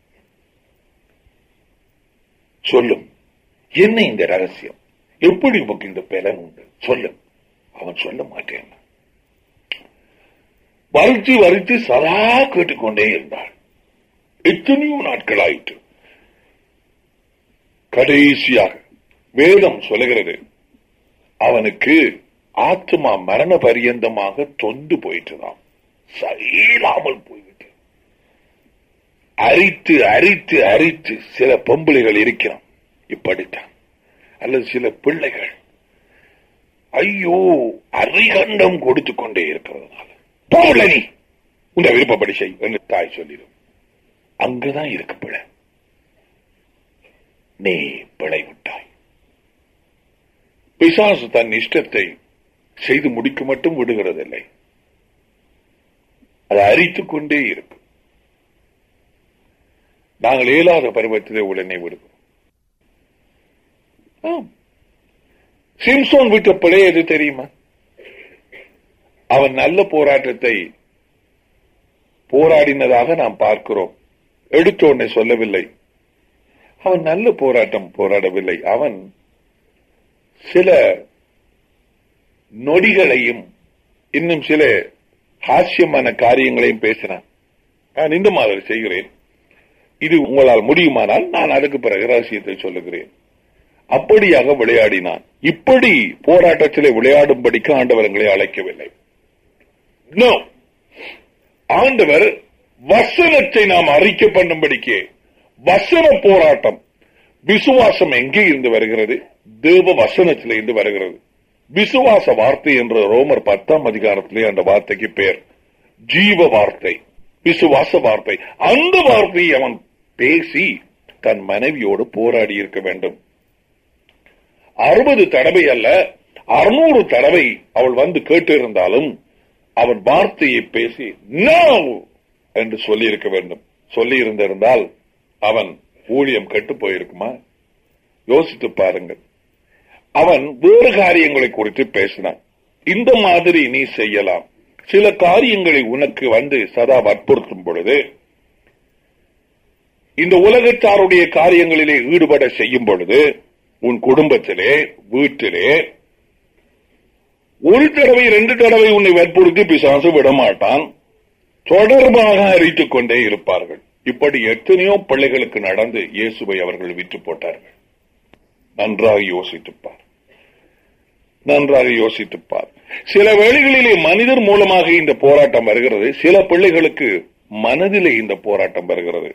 சொல்லும் என்ன இந்த ரகசியம் எப்படி உனக்கு இந்த பலன் உண்டு சொல்லும் அவன் சொல்ல மாட்டேன் வருத்தி வருத்தி சதா கேட்டுக்கொண்டே இருந்தாள் எத்தனையோ நாட்கள் ஆயிற்று கடைசியாக வேதம் சொல்லுகிறது அவனுக்கு ஆத்மா மரண பரியந்தமாக தொந்து போயிட்டுதான் சரியில்லாமல் போய்விட்டு அரித்து அரித்து அரித்து சில பொம்பளைகள் இருக்கிறான் இப்படித்தான் அல்லது சில பிள்ளைகள் ஐயோ அரிகண்டம் கொடுத்து கொண்டே இருக்கிறதுனால போகல நீ உந்த விருப்பப்படி செய் என்று தாய் சொல்லிடும் அங்கதான் இருக்கு பிழை நீ பிழை விட்டாய் பிசாசு தன் இஷ்டத்தை செய்து முடிக்க மட்டும் விடுகிறதில்லை அதை அரித்துக் கொண்டே இருக்கும் நாங்கள் இயலாத பருவத்திலே உடனே விடுகிறோம் ஆம். சிம்சோன் விட்ட பிழை எது தெரியுமா அவன் நல்ல போராட்டத்தை போராடினதாக நாம் பார்க்கிறோம் எடுத்த உடனே சொல்லவில்லை அவன் நல்ல போராட்டம் போராடவில்லை அவன் சில நொடிகளையும் இன்னும் சில ஹாஸ்யமான காரியங்களையும் பேசினான் நான் இந்த மாதிரி செய்கிறேன் இது உங்களால் முடியுமானால் நான் அதுக்கு பிறகு ரகசியத்தை சொல்லுகிறேன் அப்படியாக விளையாடினான் இப்படி போராட்டத்திலே விளையாடும்படிக்கு ஆண்டவர் எங்களை அழைக்கவில்லை No. ஆண்டவர் வசனத்தை நாம் அறிக்க பண்ணும்படிக்கு வசன போராட்டம் விசுவாசம் எங்கே இருந்து வருகிறது தேவ வசனத்திலே இருந்து வருகிறது விசுவாச வார்த்தை என்ற ரோமர் பத்தாம் அதிகாரத்திலே அந்த வார்த்தைக்கு பேர் ஜீவ வார்த்தை விசுவாச வார்த்தை அந்த வார்த்தையை அவன் பேசி தன் மனைவியோடு போராடி இருக்க வேண்டும் அறுபது தடவை அல்ல அறுநூறு தடவை அவள் வந்து கேட்டிருந்தாலும் அவன் வார்த்தையை பேசி நோ என்று சொல்லி இருக்க வேண்டும் சொல்லி இருந்திருந்தால் அவன் ஊழியம் கெட்டு போயிருக்குமா யோசித்து பாருங்கள் அவன் வேறு காரியங்களை குறித்து பேசினான் இந்த மாதிரி நீ செய்யலாம் சில காரியங்களை உனக்கு வந்து சதா வற்புறுத்தும் பொழுது இந்த உலகத்தாருடைய காரியங்களிலே ஈடுபட செய்யும் பொழுது உன் குடும்பத்திலே வீட்டிலே ஒரு தடவை ரெண்டு தடவை உன்னை வற்புறுத்தி பிசாசு விடமாட்டான் தொடர்பாக அறித்துக் கொண்டே இருப்பார்கள் இப்படி எத்தனையோ பிள்ளைகளுக்கு நடந்து இயேசுவை அவர்கள் விற்று போட்டார்கள் நன்றாக யோசித்துப்பார் நன்றாக யோசித்துப்பார் சில வேளைகளிலே மனிதர் மூலமாக இந்த போராட்டம் வருகிறது சில பிள்ளைகளுக்கு மனதிலே இந்த போராட்டம் வருகிறது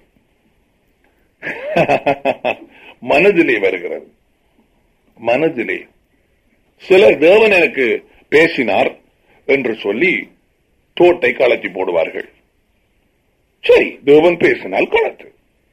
மனதிலே வருகிறது மனதிலே சிலர் தேவன் எனக்கு பேசினார் என்று சொல்லி தோட்டை கலத்தி போடுவார்கள் சரி தேவன் பேசினால் கலத்து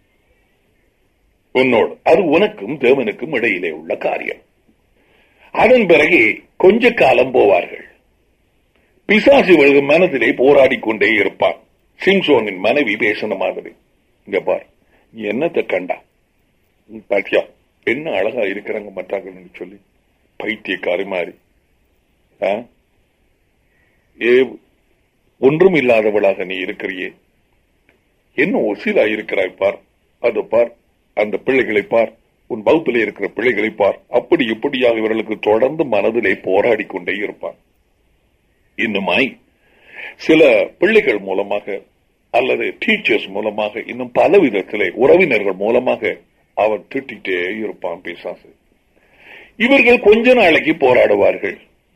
உன்னோடு அது உனக்கும் தேவனுக்கும் இடையிலே உள்ள காரியம் அதன் பிறகு கொஞ்ச காலம் போவார்கள் பிசாசு இவர்கள் மனதிலே போராடிக் கொண்டே இருப்பான் சிம்சோனின் மனைவி பேசின மாதிரி இங்க பார் நீ என்னத்தை கண்டா உம் பாத்தியா என்ன அழகா இருக்கிறாங்க மற்றாங்கன்னு சொல்லி பைத்தியக்காரி மாதிரி ஆ? ஏ ஒன்றும் இல்லாதவளாக நீ இருக்கிறியே என்ன ஒசிலா இருக்கிறாய் பார் அதை பார் அந்த பிள்ளைகளை பார் உன் வகுப்பிலே இருக்கிற பிள்ளைகளை பார் அப்படி இப்படியாக இவர்களுக்கு தொடர்ந்து மனதிலே போராடி கொண்டே இருப்பான் இன்னுமாய் சில பிள்ளைகள் மூலமாக அல்லது டீச்சர்ஸ் மூலமாக இன்னும் பல விதத்திலே உறவினர்கள் மூலமாக அவன் திட்டிட்டே இருப்பான் பிசாசு இவர்கள் கொஞ்ச நாளைக்கு போராடுவார்கள்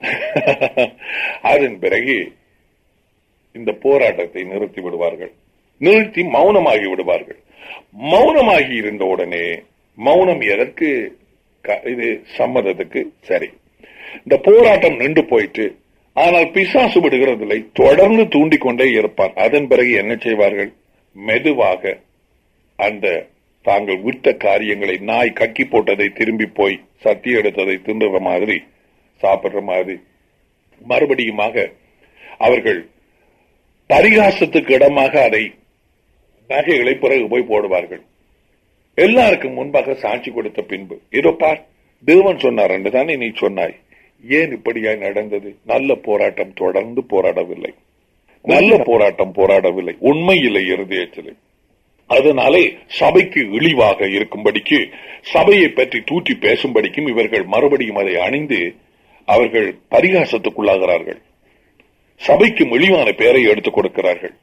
அதன் பிறகு இந்த போராட்டத்தை நிறுத்தி விடுவார்கள் நிறுத்தி மௌனமாகி விடுவார்கள் மௌனமாகி இருந்த உடனே மௌனம் எதற்கு க- இது சம்மதத்துக்கு சரி இந்த போராட்டம் நின்று போயிட்டு ஆனால் பிசாசு விடுகிறதில்லை தொடர்ந்து தூண்டிக்கொண்டே இருப்பார் அதன் பிறகு என்ன செய்வார்கள் மெதுவாக அந்த தாங்கள் விட்ட காரியங்களை நாய் கக்கி போட்டதை திரும்பி போய் சத்தி எடுத்ததை தின்றுற மாதிரி சாப்பிடுற மாதிரி மறுபடியுமாக அவர்கள் பரிகாசத்துக்கு இடமாக அதை நகைகளை பிறகு போய் போடுவார்கள் எல்லாருக்கும் முன்பாக சாட்சி கொடுத்த பின்பு இதோ பார் தேவன் சொன்னார் என்று தானே நீ சொன்னாய் ஏன் இப்படியாய் நடந்தது நல்ல போராட்டம் தொடர்ந்து போராடவில்லை நல்ல போராட்டம் போராடவில்லை உண்மையில்லை இருதயத்திலே அதனாலே சபைக்கு இழிவாக இருக்கும்படிக்கு சபையை பற்றி தூற்றி பேசும்படிக்கும் இவர்கள் மறுபடியும் அதை அணிந்து அவர்கள் பரிகாசத்துக்குள்ளாகிறார்கள் சபைக்கும் இழிவான பெயரை எடுத்துக் கொடுக்கிறார்கள்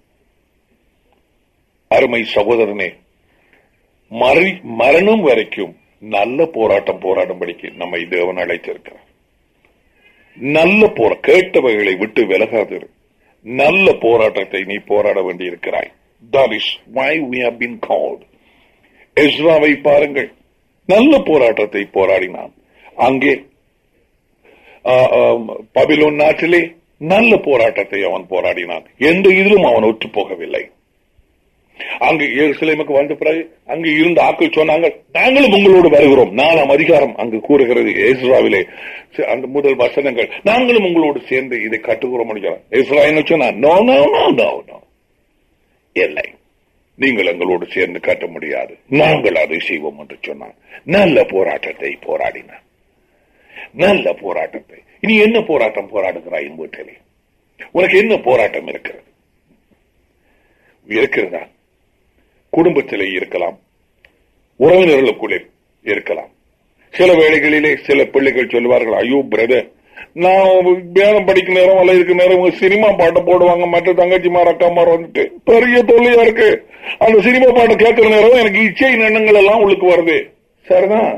அருமை சகோதரனே மறை மரணம் வரைக்கும் நல்ல போராட்டம் போராடும்படிக்கு நம்மை தேவன் அழைத்திருக்கிறார் நல்ல போர கேட்டவைகளை விட்டு விலகாதிரு நல்ல போராட்டத்தை நீ போராட வேண்டியிருக்கிறாய் that is why we have been called எஸ்ராவை பாருங்கள் நல்ல போராட்டத்தை போராடினான் அங்கே ஆ, ஆம், பபிலோன் நாட்டிலே நல்ல போராட்டத்தை அவன் போராடினான் எந்த இதிலும் அவன் ஒற்று போகவில்லை அங்கு எருசலேமுக்கு வந்த பிறகு அங்கு இருந்த ஆட்கள் சொன்னாங்க நாங்களும் உங்களோடு வருகிறோம் நாலாம் அதிகாரம் அங்கு கூறுகிறது ஏசுராவிலே அந்த முதல் வசனங்கள் நாங்களும் உங்களோடு சேர்ந்து இதை கட்டுகிறோம் ஏசுரா என்ன சொன்னா no no no no no இல்லை நீங்கள் எங்களோடு சேர்ந்து கட்ட முடியாது நாங்கள் அதை செய்வோம் என்று சொன்னான் நல்ல போராட்டத்தை போராடினான் நல்ல போராட்டத்தை இனி என்ன போராட்டம் போராடுகிறாய் என் வீட்டிலே உனக்கு என்ன போராட்டம் இருக்கிறது இருக்கிறதா குடும்பத்திலே இருக்கலாம் உறவினர்களுக்குள்ளே இருக்கலாம் சில வேளைகளிலே சில பிள்ளைகள் சொல்லுவார்கள் ஐயோ பிரதர் நான் வேதம் படிக்க நேரம் அல்ல இருக்க நேரம் உங்க சினிமா பாட்டை போடுவாங்க மற்ற தங்கச்சிமார் அக்காமார் வந்துட்டு பெரிய தொல்லையா இருக்கு அந்த சினிமா பாட்டை கேட்கிற நேரம் எனக்கு இச்சை எண்ணங்கள் எல்லாம் உள்ளுக்கு வருது சரிதான்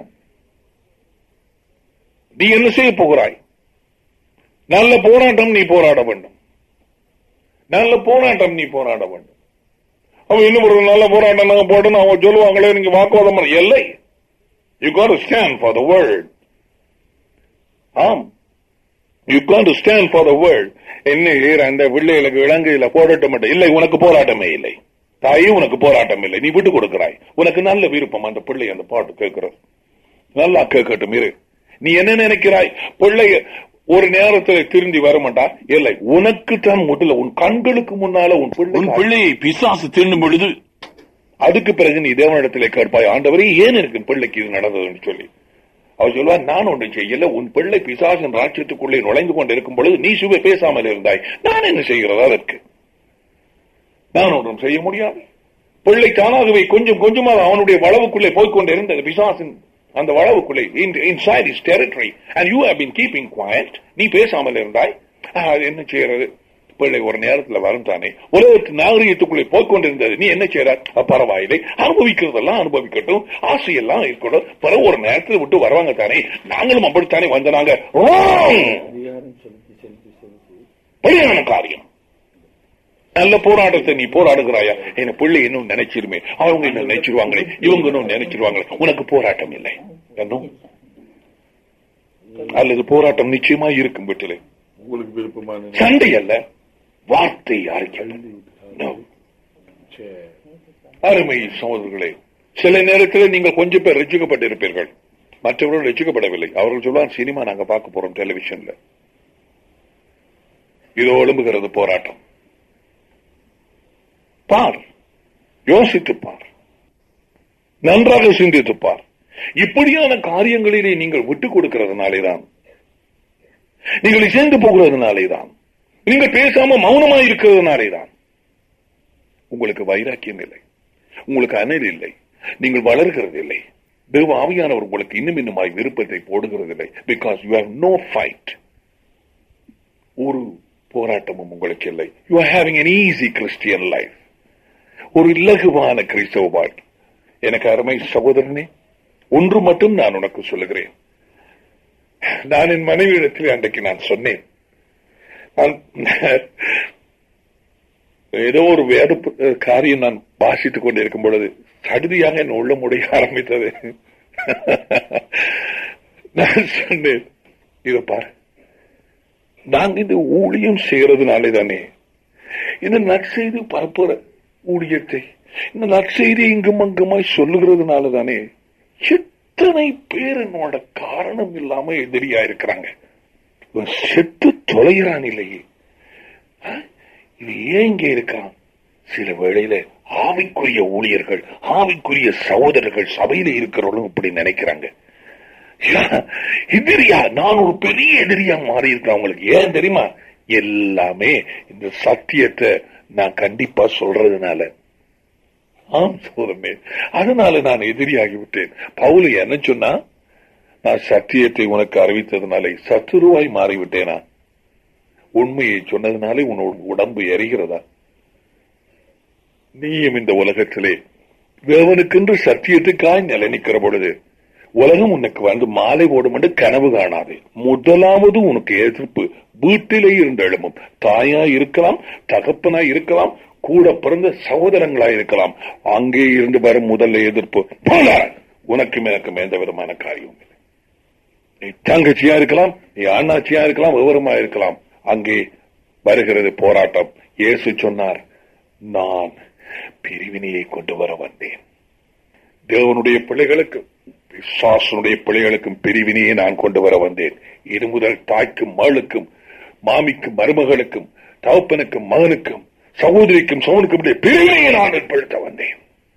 நீ என்ன செய்ய போகிறாய் நல்ல போராட்டம் நீ போராட வேண்டும் நல்ல போராட்டம் நீ போராட வேண்டும் அவன் இன்னும் ஒரு நல்ல போராட்டம் நாங்க போட்டோம் அவங்க சொல்லுவாங்களே நீங்க வாக்குவாதம் பண்ண இல்லை you got stand for the world ஆம் you got stand for the world என்ன செய்யற அந்த பிள்ளைகளுக்கு இலங்கையில போராட்டம் மட்டும் இல்லை உனக்கு போராட்டமே இல்லை தாயே உனக்கு போராட்டம் இல்லை நீ விட்டு கொடுக்கிறாய் உனக்கு நல்ல விருப்பம் அந்த பிள்ளை அந்த பாட்டு கேட்கிறது நல்லா கேட்கட்டும் இரு நீ என்ன நினைக்கிறாய் பிள்ளை ஒரு நேரத்தில் திரும்பி வரமாட்டா இல்லை உனக்கு தான் முதல்ல உன் கண்களுக்கு முன்னால உன் பிள்ளை உன் பிள்ளையை பிசாசு தின்னும் பொழுது அதுக்கு பிறகு நீ தேவனிடத்திலே கேட்பாய் ஆண்டவரே ஏன் எனக்கு என் பிள்ளைக்கு இது நடந்ததுன்னு சொல்லி அவர் சொல்வார் நான் ஒன்று செய்யல உன் பிள்ளை பிசாசின் ராட்சியத்துக்குள்ளே நுழைந்து கொண்டு இருக்கும் பொழுது நீ சுவை பேசாமல் இருந்தாய் நான் என்ன செய்கிறதா அதற்கு நான் ஒன்றும் செய்ய முடியாது பிள்ளை தானாகவே கொஞ்சம் கொஞ்சமாக அவனுடைய வளவுக்குள்ளே போய்க்கொண்டு இருந்தது பிசாசின் அந்த வளவுக்குள்ளே inside is territory and you have been keeping quiet நீ பேசாமல் இருந்தாய் ஆ, அது என்ன செய்யறது பிள்ளை ஒரு நேரத்துல வரும் தானே உலகத்து நாகரிகத்துக்குள்ளே போய்க்கொண்டிருந்தது நீ என்ன செய்யற அ, பரவாயில்லை அனுபவிக்கிறதெல்லாம் அனுபவிக்கட்டும் ஆசையெல்லாம் இருக்கட்டும் பிறகு ஒரு நேரத்தில் விட்டு வருவாங்க தானே நாங்களும் அப்படித்தானே வந்தனாங்க Wrong! பொய்யான காரியம் நல்ல போராட்டத்தை நீ போராடுகிறாயா என்ன பிள்ளை இன்னும் நினைச்சிருமே அவங்க இன்னும் நினைச்சிருவாங்களே இவங்க இன்னும் நினைச்சிருவாங்களே உனக்கு போராட்டம் இல்லை இன்னும் அல்லது போராட்டம் நிச்சயமா இருக்கும் வீட்டிலே உங்களுக்கு விருப்பமான சண்டை அல்ல வார்த்தை அறிக்கை No. அருமை சகோதரர்களே சில நேரத்தில் நீங்கள் கொஞ்சம் பேர் ரசிக்கப்பட்டிருப்பீர்கள் மற்றவர்கள் ரசிக்கப்படவில்லை அவர்கள் சொல்லுவாங்க சினிமா நாங்க பார்க்க போறோம் டெலிவிஷன்ல இதோ எழும்புகிறது போராட்டம் பார் யோசித்து பார் நன்றாக சிந்தித்து பார் இப்படியான காரியங்களிலே நீங்கள் விட்டுக் கொடுக்கிறதுனாலேதான் நீங்கள் இசைந்து போகிறதுனாலேதான் நீங்கள் பேசாம மௌனமாக இருக்கிறதுனாலேதான் உங்களுக்கு வைராக்கியம் இல்லை உங்களுக்கு அனல் இல்லை நீங்கள் வளர்கிறது இல்லை தேவ ஆவியானவர் உங்களுக்கு இன்னும் இன்னுமாய் விருப்பத்தை போடுகிறதில்லை because you have no fight ஒரு போராட்டமும் உங்களுக்கு இல்லை you are having an easy Christian life ஒரு இலகுவான கிறிஸ்தவ வாழ்க்கை எனக்கு அருமை சகோதரனே ஒன்று மட்டும் நான் உனக்கு சொல்லுகிறேன் நான் என் மனைவியிடத்தில் அன்றைக்கு நான் சொன்னேன் நான் ஏதோ ஒரு வேத பு- காரியம் நான் வாசித்துக் கொண்டிருக்கும் பொழுது சடுதியாக என் உள்ளம் உடைய ஆரம்பித்தது நான் சொன்னேன் இத பாரு நாங்க இந்த ஊழியம் செய்யறதுனாலே தானே இந்த நற்செய்தி பரப்புற ஊழியத்தை இந்த நற்செய்தி இங்கும் அங்குமாய் சொல்லுகிறதுனால தானே எத்தனை பேர் என்னோட காரணம் இல்லாம எதிரியா இருக்கிறாங்க இவன் செத்து தொலைகிறான் இல்லையே ஆ? இது ஏன் இங்க இருக்கான் சில வேளையில ஆவிக்குரிய ஊழியர்கள் ஆவிக்குரிய சகோதரர்கள் சபையில இருக்கிறவங்களும் இப்படி நினைக்கிறாங்க யா, எதிரியா நான் ஒரு பெரிய எதிரியா மாறி இருக்கேன் அவங்களுக்கு ஏன் தெரியுமா எல்லாமே இந்த சத்தியத்தை நான் கண்டிப்பா சொல்றதுனால ஆம் சோதமே அதனால நான் எதிரியாகி விட்டேன் பவுல் என்ன சொன்னா நான் சத்தியத்தை உனக்கு அறிவித்ததுனாலே சத்துருவாய் மாறிவிட்டேனா உண்மையை சொன்னதுனாலே உன்னோட உடம்பு எரிகிறதா நீயும் இந்த உலகத்திலே தேவனுக்கென்று சத்தியத்துக்காய் நிலைநிக்கிற பொழுது உலகம் உனக்கு வந்து மாலை ஓடும் என்று கனவு காணாது முதலாவது உனக்கு எதிர்ப்பு வீட்டிலே இருந்து எழும்பும் தாயா இருக்கலாம் தகப்பனா இருக்கலாம் கூட பிறந்த சகோதரங்களா இருக்கலாம் அங்கே இருந்து வரும் முதல்ல எதிர்ப்பு போல உனக்கும் எனக்கும் எந்த விதமான காரியம் இல்லை நீ தங்கச்சியா இருக்கலாம் நீ அண்ணாச்சியா இருக்கலாம் விவரமா இருக்கலாம் அங்கே வருகிறது போராட்டம் இயேசு சொன்னார் நான் பிரிவினையை கொண்டு வர வந்தேன் தேவனுடைய பிள்ளைகளுக்கும் விசுவாசனுடைய பிள்ளைகளுக்கும் பிரிவினையை நான் கொண்டு வர வந்தேன் இது முதல் தாய்க்கும் மகளுக்கும் மாமிக்கும் மருமகளுக்கும் தகப்பனுக்கும் மகனுக்கும் சகோதரிக்கும் சோனுக்கும் இடையே பிரிவினையை நான் ஏற்படுத்த வந்தேன்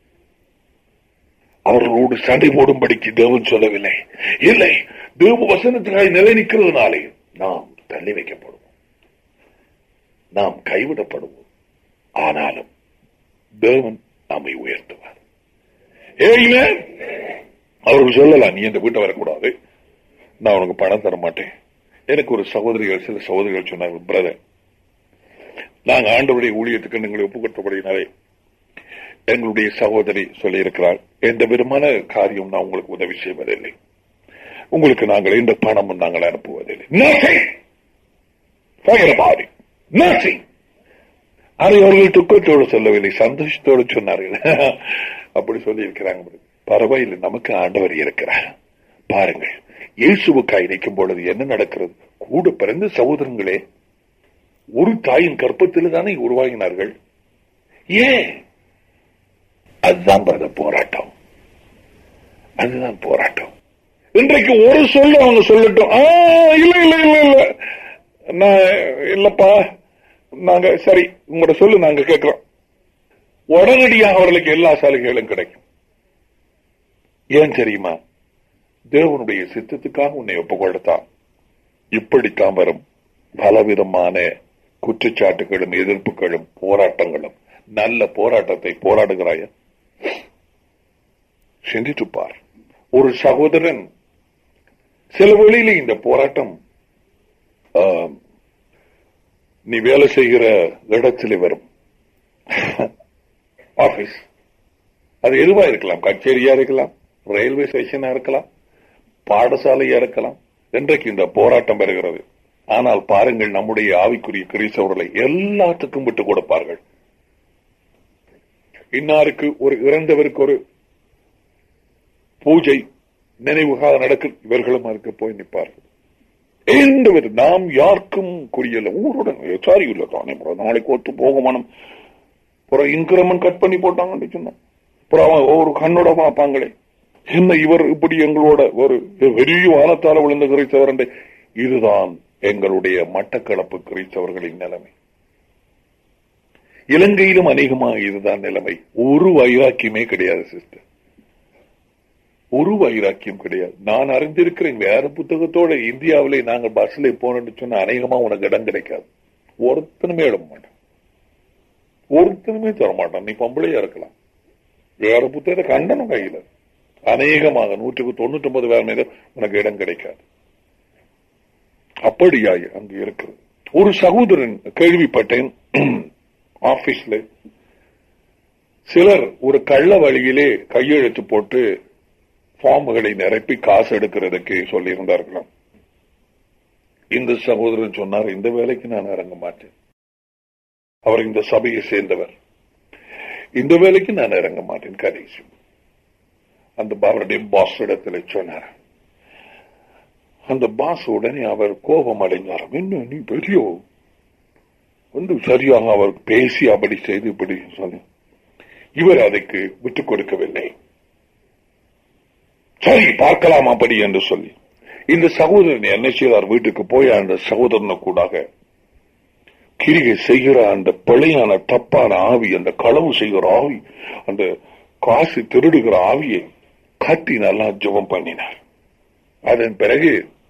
அவர்களோடு சண்டை போடும்படிக்கு தேவன் சொல்லவில்லை இல்லை தேவ வசனத்தினாய் நிலை நிற்கிறதுனாலே நாம் தள்ளி வைக்கப்படுவோம் நாம் கைவிடப்படுவோம் ஆனாலும் தேவன் நம்மை உயர்த்துவார் Amen. அவர்கள் சொல்லலாம் நீ இந்த வீட்டை வரக்கூடாது நான் உனக்கு பணம் தர மாட்டேன் எனக்கு ஒரு சகோதரிகள் சில சகோதரிகள் சொன்னாங்க பிரதர் நாங்க ஆண்டவருடைய ஊழியத்துக்கு எங்களை ஒப்புக்கொட்டபடினாலே எங்களுடைய சகோதரி சொல்லியிருக்கிறார் எந்த விதமான காரியம் நான் உங்களுக்கு உதவி செய்வதில்லை உங்களுக்கு நாங்கள் எந்த பணமும் நாங்கள் அனுப்புவதில்லை Nothing. Forget about it. Nothing. அதை அவர்கள் துக்கத்தோடு சொல்லவில்லை சந்தோஷத்தோடு சொன்னார்கள் அப்படி சொல்லி இருக்கிறாங்க பரவாயில்லை நமக்கு ஆண்டவர் இருக்கிறார் பாருங்கள் இயேசுவுக்காய் நிற்கும் பொழுது என்ன நடக்கிறது கூட பிறந்த சகோதரங்களே ஒரு தாயின் கற்பத்தில் தானே உருவாகினார்கள் ஏன் அதுதான் பிரத போராட்டம் அதுதான் போராட்டம் இன்றைக்கு ஒரு சொல்ல அவங்க சொல்லட்டும் ஆ, இல்ல இல்ல இல்ல இல்ல நான் இல்லப்பா நாங்க சரி உங்களோட சொல்லு நாங்க கேட்கிறோம் உடனடியாக அவர்களுக்கு எல்லா சலுகைகளும் கிடைக்கும் ஏன் தெரியுமா தேவனுடைய சித்தத்துக்காக உன்னை ஒப்புக்கொடுத்தான் இப்படித்தான் வரும் பலவிதமான குற்றச்சாட்டுகளும் எதிர்ப்புகளும் போராட்டங்களும் நல்ல போராட்டத்தை போராடுகிறாய சிந்தித்து பார் ஒரு சகோதரன் சில வழியில இந்த போராட்டம் ஆம், நீ வேலை செய்கிற இடத்திலே வரும் ஆபீஸ் அது எதுவா இருக்கலாம் கச்சேரியா இருக்கலாம் ரயில்வே ஸ்டேஷனா இருக்கலாம் பாடசாலையா இருக்கலாம் இன்றைக்கு இந்த போராட்டம் வருகிறது ஆனால் பாருங்கள் நம்முடைய ஆவிக்குரிய கிறிஸ்தவர்களை எல்லாத்துக்கும் விட்டு கொடுப்பார்கள் இன்னாருக்கு ஒரு இறந்தவருக்கு ஒரு பூஜை நினைவுகாக நடக்கும் இவர்களும் அதுக்கு போய் நிற்பார்கள் எந்த வித நாம் யாருக்கும் குறியல ஊருடன் சாரி இல்ல தானே bro. நாளைக்கு ஒத்து போகமானம் அப்புறம் இன்கிரமெண்ட் கட் பண்ணி போட்டாங்கன்னு சொன்னோம் அப்புறம் அவன் ஒரு கண்ணோட பார்ப்பாங்களே என்ன இவர் இப்படி எங்களோட ஒரு பெரிய வானத்தால விழுந்த கிறிஸ்தவர் இதுதான் எங்களுடைய மட்டக்களப்பு கிறிஸ்தவர்களின் நிலைமை இலங்கையிலும் அநேகமாக இதுதான் நிலைமை ஒரு வைராக்கியமே கிடையாது சிஸ்டர் ஒரு வைராக்கியம் கிடையாது நான் அறிந்திருக்கிறேன் வேற புத்தகத்தோட இந்தியாவிலே நாங்கள் பஸ்ல போனோம்னு சொன்னா அநேகமா உனக்கு இடம் கிடைக்காது ஒருத்தனுமே இட மாட்டான் ஒருத்தனுமே தர மாட்டான் நீ பொம்பளையா இருக்கலாம் வேற புத்தகத்தை கண்டனம் கையில அநேகமாக நூற்றுக்கு தொண்ணூத்தி ஒன்பது பேர் மீது உனக்கு இடம் கிடைக்காது அப்படியாய் அங்கு இருக்கிறது ஒரு சகோதரன் கேள்விப்பட்டேன் ஆபீஸ்ல சிலர் ஒரு கள்ள வழியிலே கையெழுத்து போட்டு ஃபார்ம்களை நிரப்பி காசு எடுக்கிறதுக்கு சொல்லியிருந்தார்களாம் இந்த சகோதரன் சொன்னார் இந்த வேலைக்கு நான் இறங்க மாட்டேன் அவர் இந்த சபையை சேர்ந்தவர் இந்த வேலைக்கு நான் இறங்க மாட்டேன் கடைசி அந்த அவருடைய பாஸ் இடத்துல சொன்னார் அந்த பாஸ் உடனே அவர் கோபம் அடைந்தாராம் என்ன நீ பெரிய வந்து சரியாக அவர் பேசி அப்படி செய்து இப்படி சொல்லி இவர் அதற்கு விட்டுக் கொடுக்கவில்லை சரி பார்க்கலாம் அப்படி என்று சொல்லி இந்த சகோதரன் என்ன செய்தார் வீட்டுக்கு போய் அந்த சகோதரனை கூடாக கிரிகை செய்கிற அந்த பிழையான தப்பான ஆவி அந்த களவு செய்கிற ஆவி அந்த காசு திருடுகிற ஆவியை காட்டி நல்லா ஜெபம் பண்ணினார் அதன் பிறகு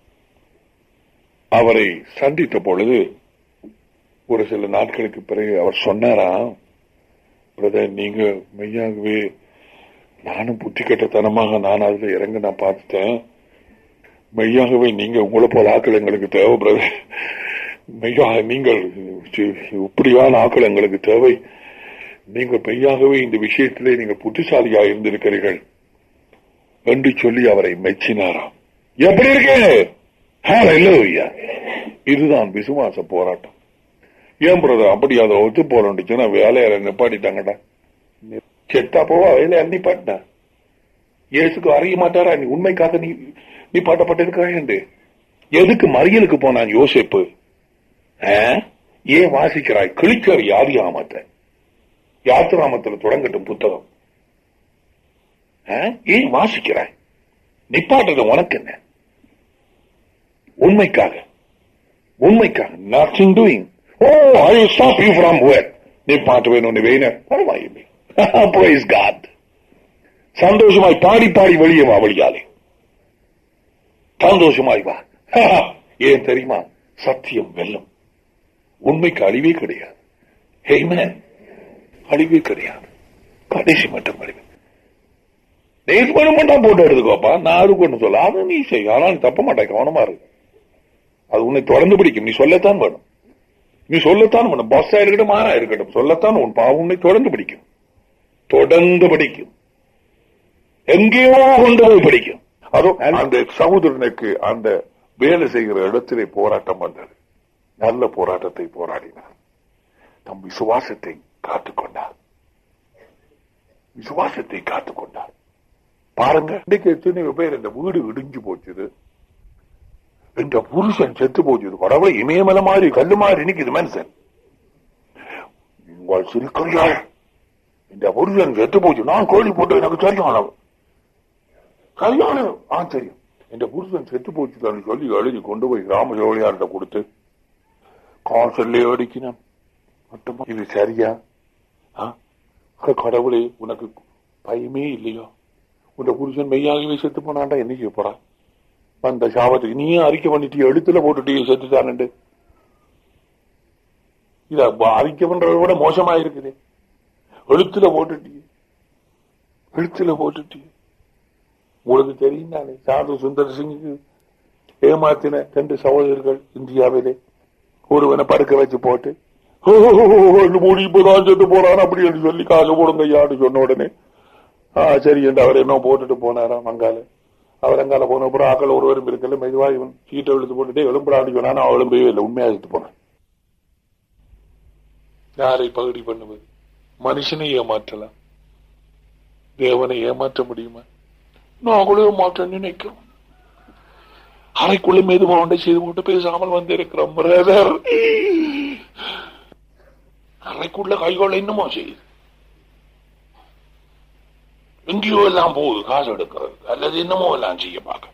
அவரை சந்தித்த பொழுது ஒரு சில நாட்களுக்கு பிறகு அவர் சொன்னாரா பிரதர் நீங்க மெய்யாகவே நானும் புத்தி கட்டத்தனமாக நான் அதுல இறங்க நான் பார்த்துட்டேன் மெய்யாகவே நீங்க உங்களை போல ஆக்கள் எங்களுக்கு தேவை பிரதர் மெய்யாக நீங்கள் சி- இப்படியான ஆக்கள் எங்களுக்கு தேவை நீங்கள் மெய்யாகவே இந்த விஷயத்திலே நீங்கள் புத்திசாலியாக இருந்திருக்கிறீர்கள் என்று சொல்லி அவரை மெச்சினாராம் எப்படி இருக்கு ஹalleluya. இதுதான் விசுவாச போராட்டம் ஏன் பிரதர் அப்படி அதை ஒத்து போறோம்னுச்சுன்னா வேலையார நிப்பாட்டிட்டாங்கடா செத்தா போவா வேலையார் நிப்பாட்டினா இயேசுக்கு அறிய மாட்டாரா நீ உண்மைக்காக நீ நீ பாட்டப்பட்டிருக்காய் என்று எதுக்கு மறியலுக்கு போனான் யோசிப்பு ஆ? ஏன் வாசிக்கிறாய் கிழிக்கர் யாதியாமத்தை யாத்திராமத்தில் தொடங்கட்டும் புத்தகம் ஆ? ஏன் வாசிக்கிறாய் நிப்பாட்டுறது உனக்கு என்ன உண்மைக்காக உண்மைக்காக nothing doing oh I stop you from where நிப்பாட்டு வேணும் வேணும் பரவாயில்லை பிரைஸ் காட் சந்தோஷமாய் பாடி பாடி வெளியே வா வழியாலே சந்தோஷமாய் வா ஏன் தெரியுமா சத்தியம் வெல்லும் உண்மைக்கு அழிவே கிடையாது Amen. அழிவே கிடையாது கடைசி மட்டும் அழிவு நேஸ் பண்ண மாட்டான் போட்டு எடுத்துக்கோப்பா நான் அதுக்கு ஒண்ணு சொல்ல அது நீ செய்ய ஆனா நீ தப்ப மாட்டேன் கவனமா இருக்கு அது உன்னை தொடர்ந்து பிடிக்கும் நீ சொல்லத்தான் வேணும் நீ சொல்லத்தான் வேணும் பஸ்ஸா இருக்கட்டும் மாறா இருக்கட்டும் சொல்லத்தான் உன் பாவம் உன்னை தொடர்ந்து பிடிக்கும் தொடர்ந்து பிடிக்கும் எங்கேயோ கொண்டு போய் பிடிக்கும் அதோ அந்த சகோதரனுக்கு அந்த வேலை செய்கிற இடத்திலே போராட்டம் வந்தது நல்ல போராட்டத்தை போராடினார் தம் விசுவாசத்தை காத்துக்கொண்டார் விசுவாசத்தை காத்துக்கொண்டார் பாருங்க இன்னைக்கு எத்தனையோ பேர் இந்த வீடு இடிஞ்சு போச்சுது இந்த புருஷன் செத்து போச்சுது கடவுளை இமயமலை மாதிரி கல்லு மாதிரி நிக்குது மனுஷன் உங்கள் சிரிக்கிறாள் இந்த புருஷன் செத்து போச்சு நான் கோழி போட்டு எனக்கு சரியான சரியான ஆ தெரியும் இந்த புருஷன் செத்து போச்சுதான்னு சொல்லி எழுதி கொண்டு போய் கிராம ஜோலியார்கிட்ட கொடுத்து காசல்லே அடிக்கினான் மட்டுமா இது சரியா ஆ? கடவுளே உனக்கு பயமே இல்லையா உன் புருஷன் மெய்யாகவே செத்து போனாண்டா என்ன செய்ய போறா அந்த சாபத்துக்கு நீயே அறிக்கை பண்ணிட்டு எழுத்துல போட்டுட்டு செத்துட்டானு இத அறிக்கை பண்றதை விட மோசமா இருக்குது எழுத்துல போட்டுட்டி எழுத்துல போட்டுட்டி உங்களுக்கு தெரியும் தானே சாது சுந்தர் சிங்குக்கு ஏமாத்தின ரெண்டு சகோதரர்கள் இந்தியாவிலே ஒருவனை படுக்க வச்சு போட்டு "ஓ, ரெண்டு மூணு இப்பதான் செத்து போறான் அப்படி என்று சொல்லி காசு போடுங்க ஐயான்னு சொன்ன உடனே ஆ சரி என்று அவர் என்ன போட்டுட்டு போனாராம் அங்கால அவர் அங்கால போன அப்புறம் ஆக்கள் ஒருவரும் இருக்கல மெதுவா இவன் சீட்டை எழுத்து போட்டுட்டு எலும்புடான்னு சொன்னா அவன் எழும்பவே இல்லை உண்மையா எடுத்து போனான் யாரை பகுடி பண்ணுவது மனுஷனை ஏமாற்றலாம் தேவனை ஏமாற்ற முடியுமா நாங்களும் ஏமாற்ற நினைக்கிறோம் அறைக்குள்ள மெதுவா ஒன்றை செய்து போட்டு பேசாமல் வந்திருக்கிறோம் பிரதர் அறைக்குள்ள கைகொள்ள இன்னுமோ செய்யுது எங்கேயோ எல்லாம் போகுது காசு எடுக்கிறது அல்லது என்னமோ எல்லாம் செய்ய பார்க்கறது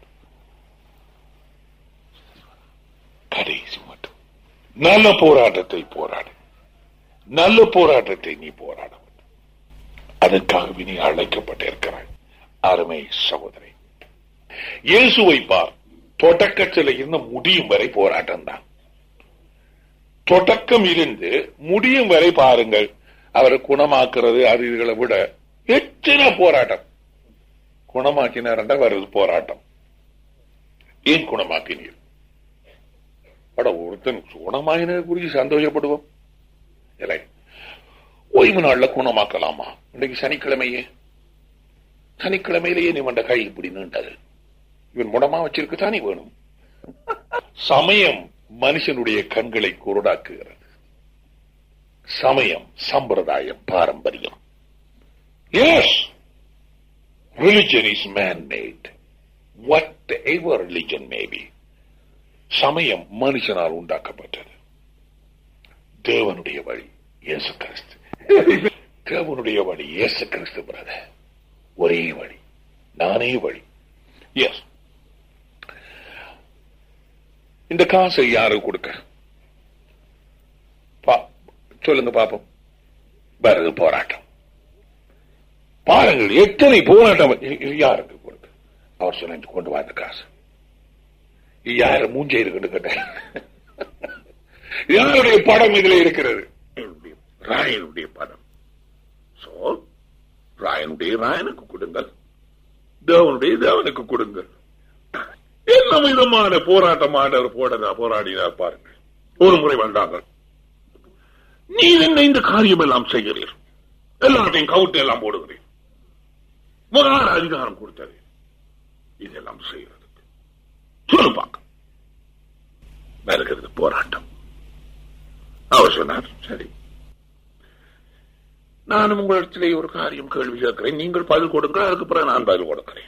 கடைசி மட்டும் நல்ல போராட்டத்தை போராடு நல்ல போராட்டத்தை நீ போராட வேண்டும். அதற்காகவே நீ அழைக்கப்பட்டிருக்கிறாய் அருமை சகோதரி இயேசுவை பார் தொடக்கத்தில் இருந்து முடியும் வரை போராட்டம் தான் தொடக்கம் இருந்து முடியும் வரை பாருங்கள் அவரை குணமாக்குறது அது இதுகளை விட எத்தனை போராட்டம் குணமாக்கினார் வருது போராட்டம் ஏன் குணமாக்கினீர் அட ஒருத்தன் குணமாகினது குறித்து சந்தோஷப்படுவோம் இல்லை ஓய்வு நாள்ல குணமாக்கலாமா இன்னைக்கு சனிக்கிழமையே சனிக்கிழமையிலேயே நீ வந்த கை இப்படி நீண்டது இவன் முடமா வச்சிருக்க தானே வேணும் சமயம் மனுஷனுடைய கண்களை குருடாக்குகிறது சமயம் சம்பிரதாயம் பாரம்பரியம் yes religion is man made whatever religion may be சமயம் மனுஷனால் உண்டாக்கப்பட்டது தேவனுடைய வழி இயேசு கிறிஸ்து தேவனுடைய வழி இயேசு கிறிஸ்து பிரதர் ஒரே வழி நானே வழி எஸ் இந்த காசை யாரு கொடுக்க பா- சொல்லுங்க பாப்போம் வருது போராட்டம் பாருங்கள் எத்தனை போராட்டம் இ- இ- யாருக்கு கொடுக்க அவர் சொன்ன கொண்டு வா இந்த காசு யாரு மூஞ்ச இருக்குன்னு கேட்டேன் யாருடைய படம் இதுல இருக்கிறது என்னுடைய ராயனுடைய படம் சோ ராயனுடைய ராயனுக்கு கொடுங்கள் தேவனுடைய தேவனுக்கு கொடுங்கள் என்ன விதமான போராட்டம் ஆண்டவர் போட போராடினார் பாருங்கள் ஒரு முறை வந்தாங்க நீ என்ன இந்த காரியம் எல்லாம் செய்கிறீர் எல்லாத்தையும் கவுட்டு எல்லாம் போடுகிறீர் முதலான அதிகாரம் கொடுத்தது இதெல்லாம் செய்யறதுக்கு சொல்லு பார்க்க வருகிறது போராட்டம் அவர் சொன்னார் சரி நானும் உங்களிடத்திலே ஒரு காரியம் கேள்வி கேட்கிறேன் நீங்கள் பதில் கொடுங்க அதுக்கு பிறகு நான் பதில் கொடுக்கிறேன்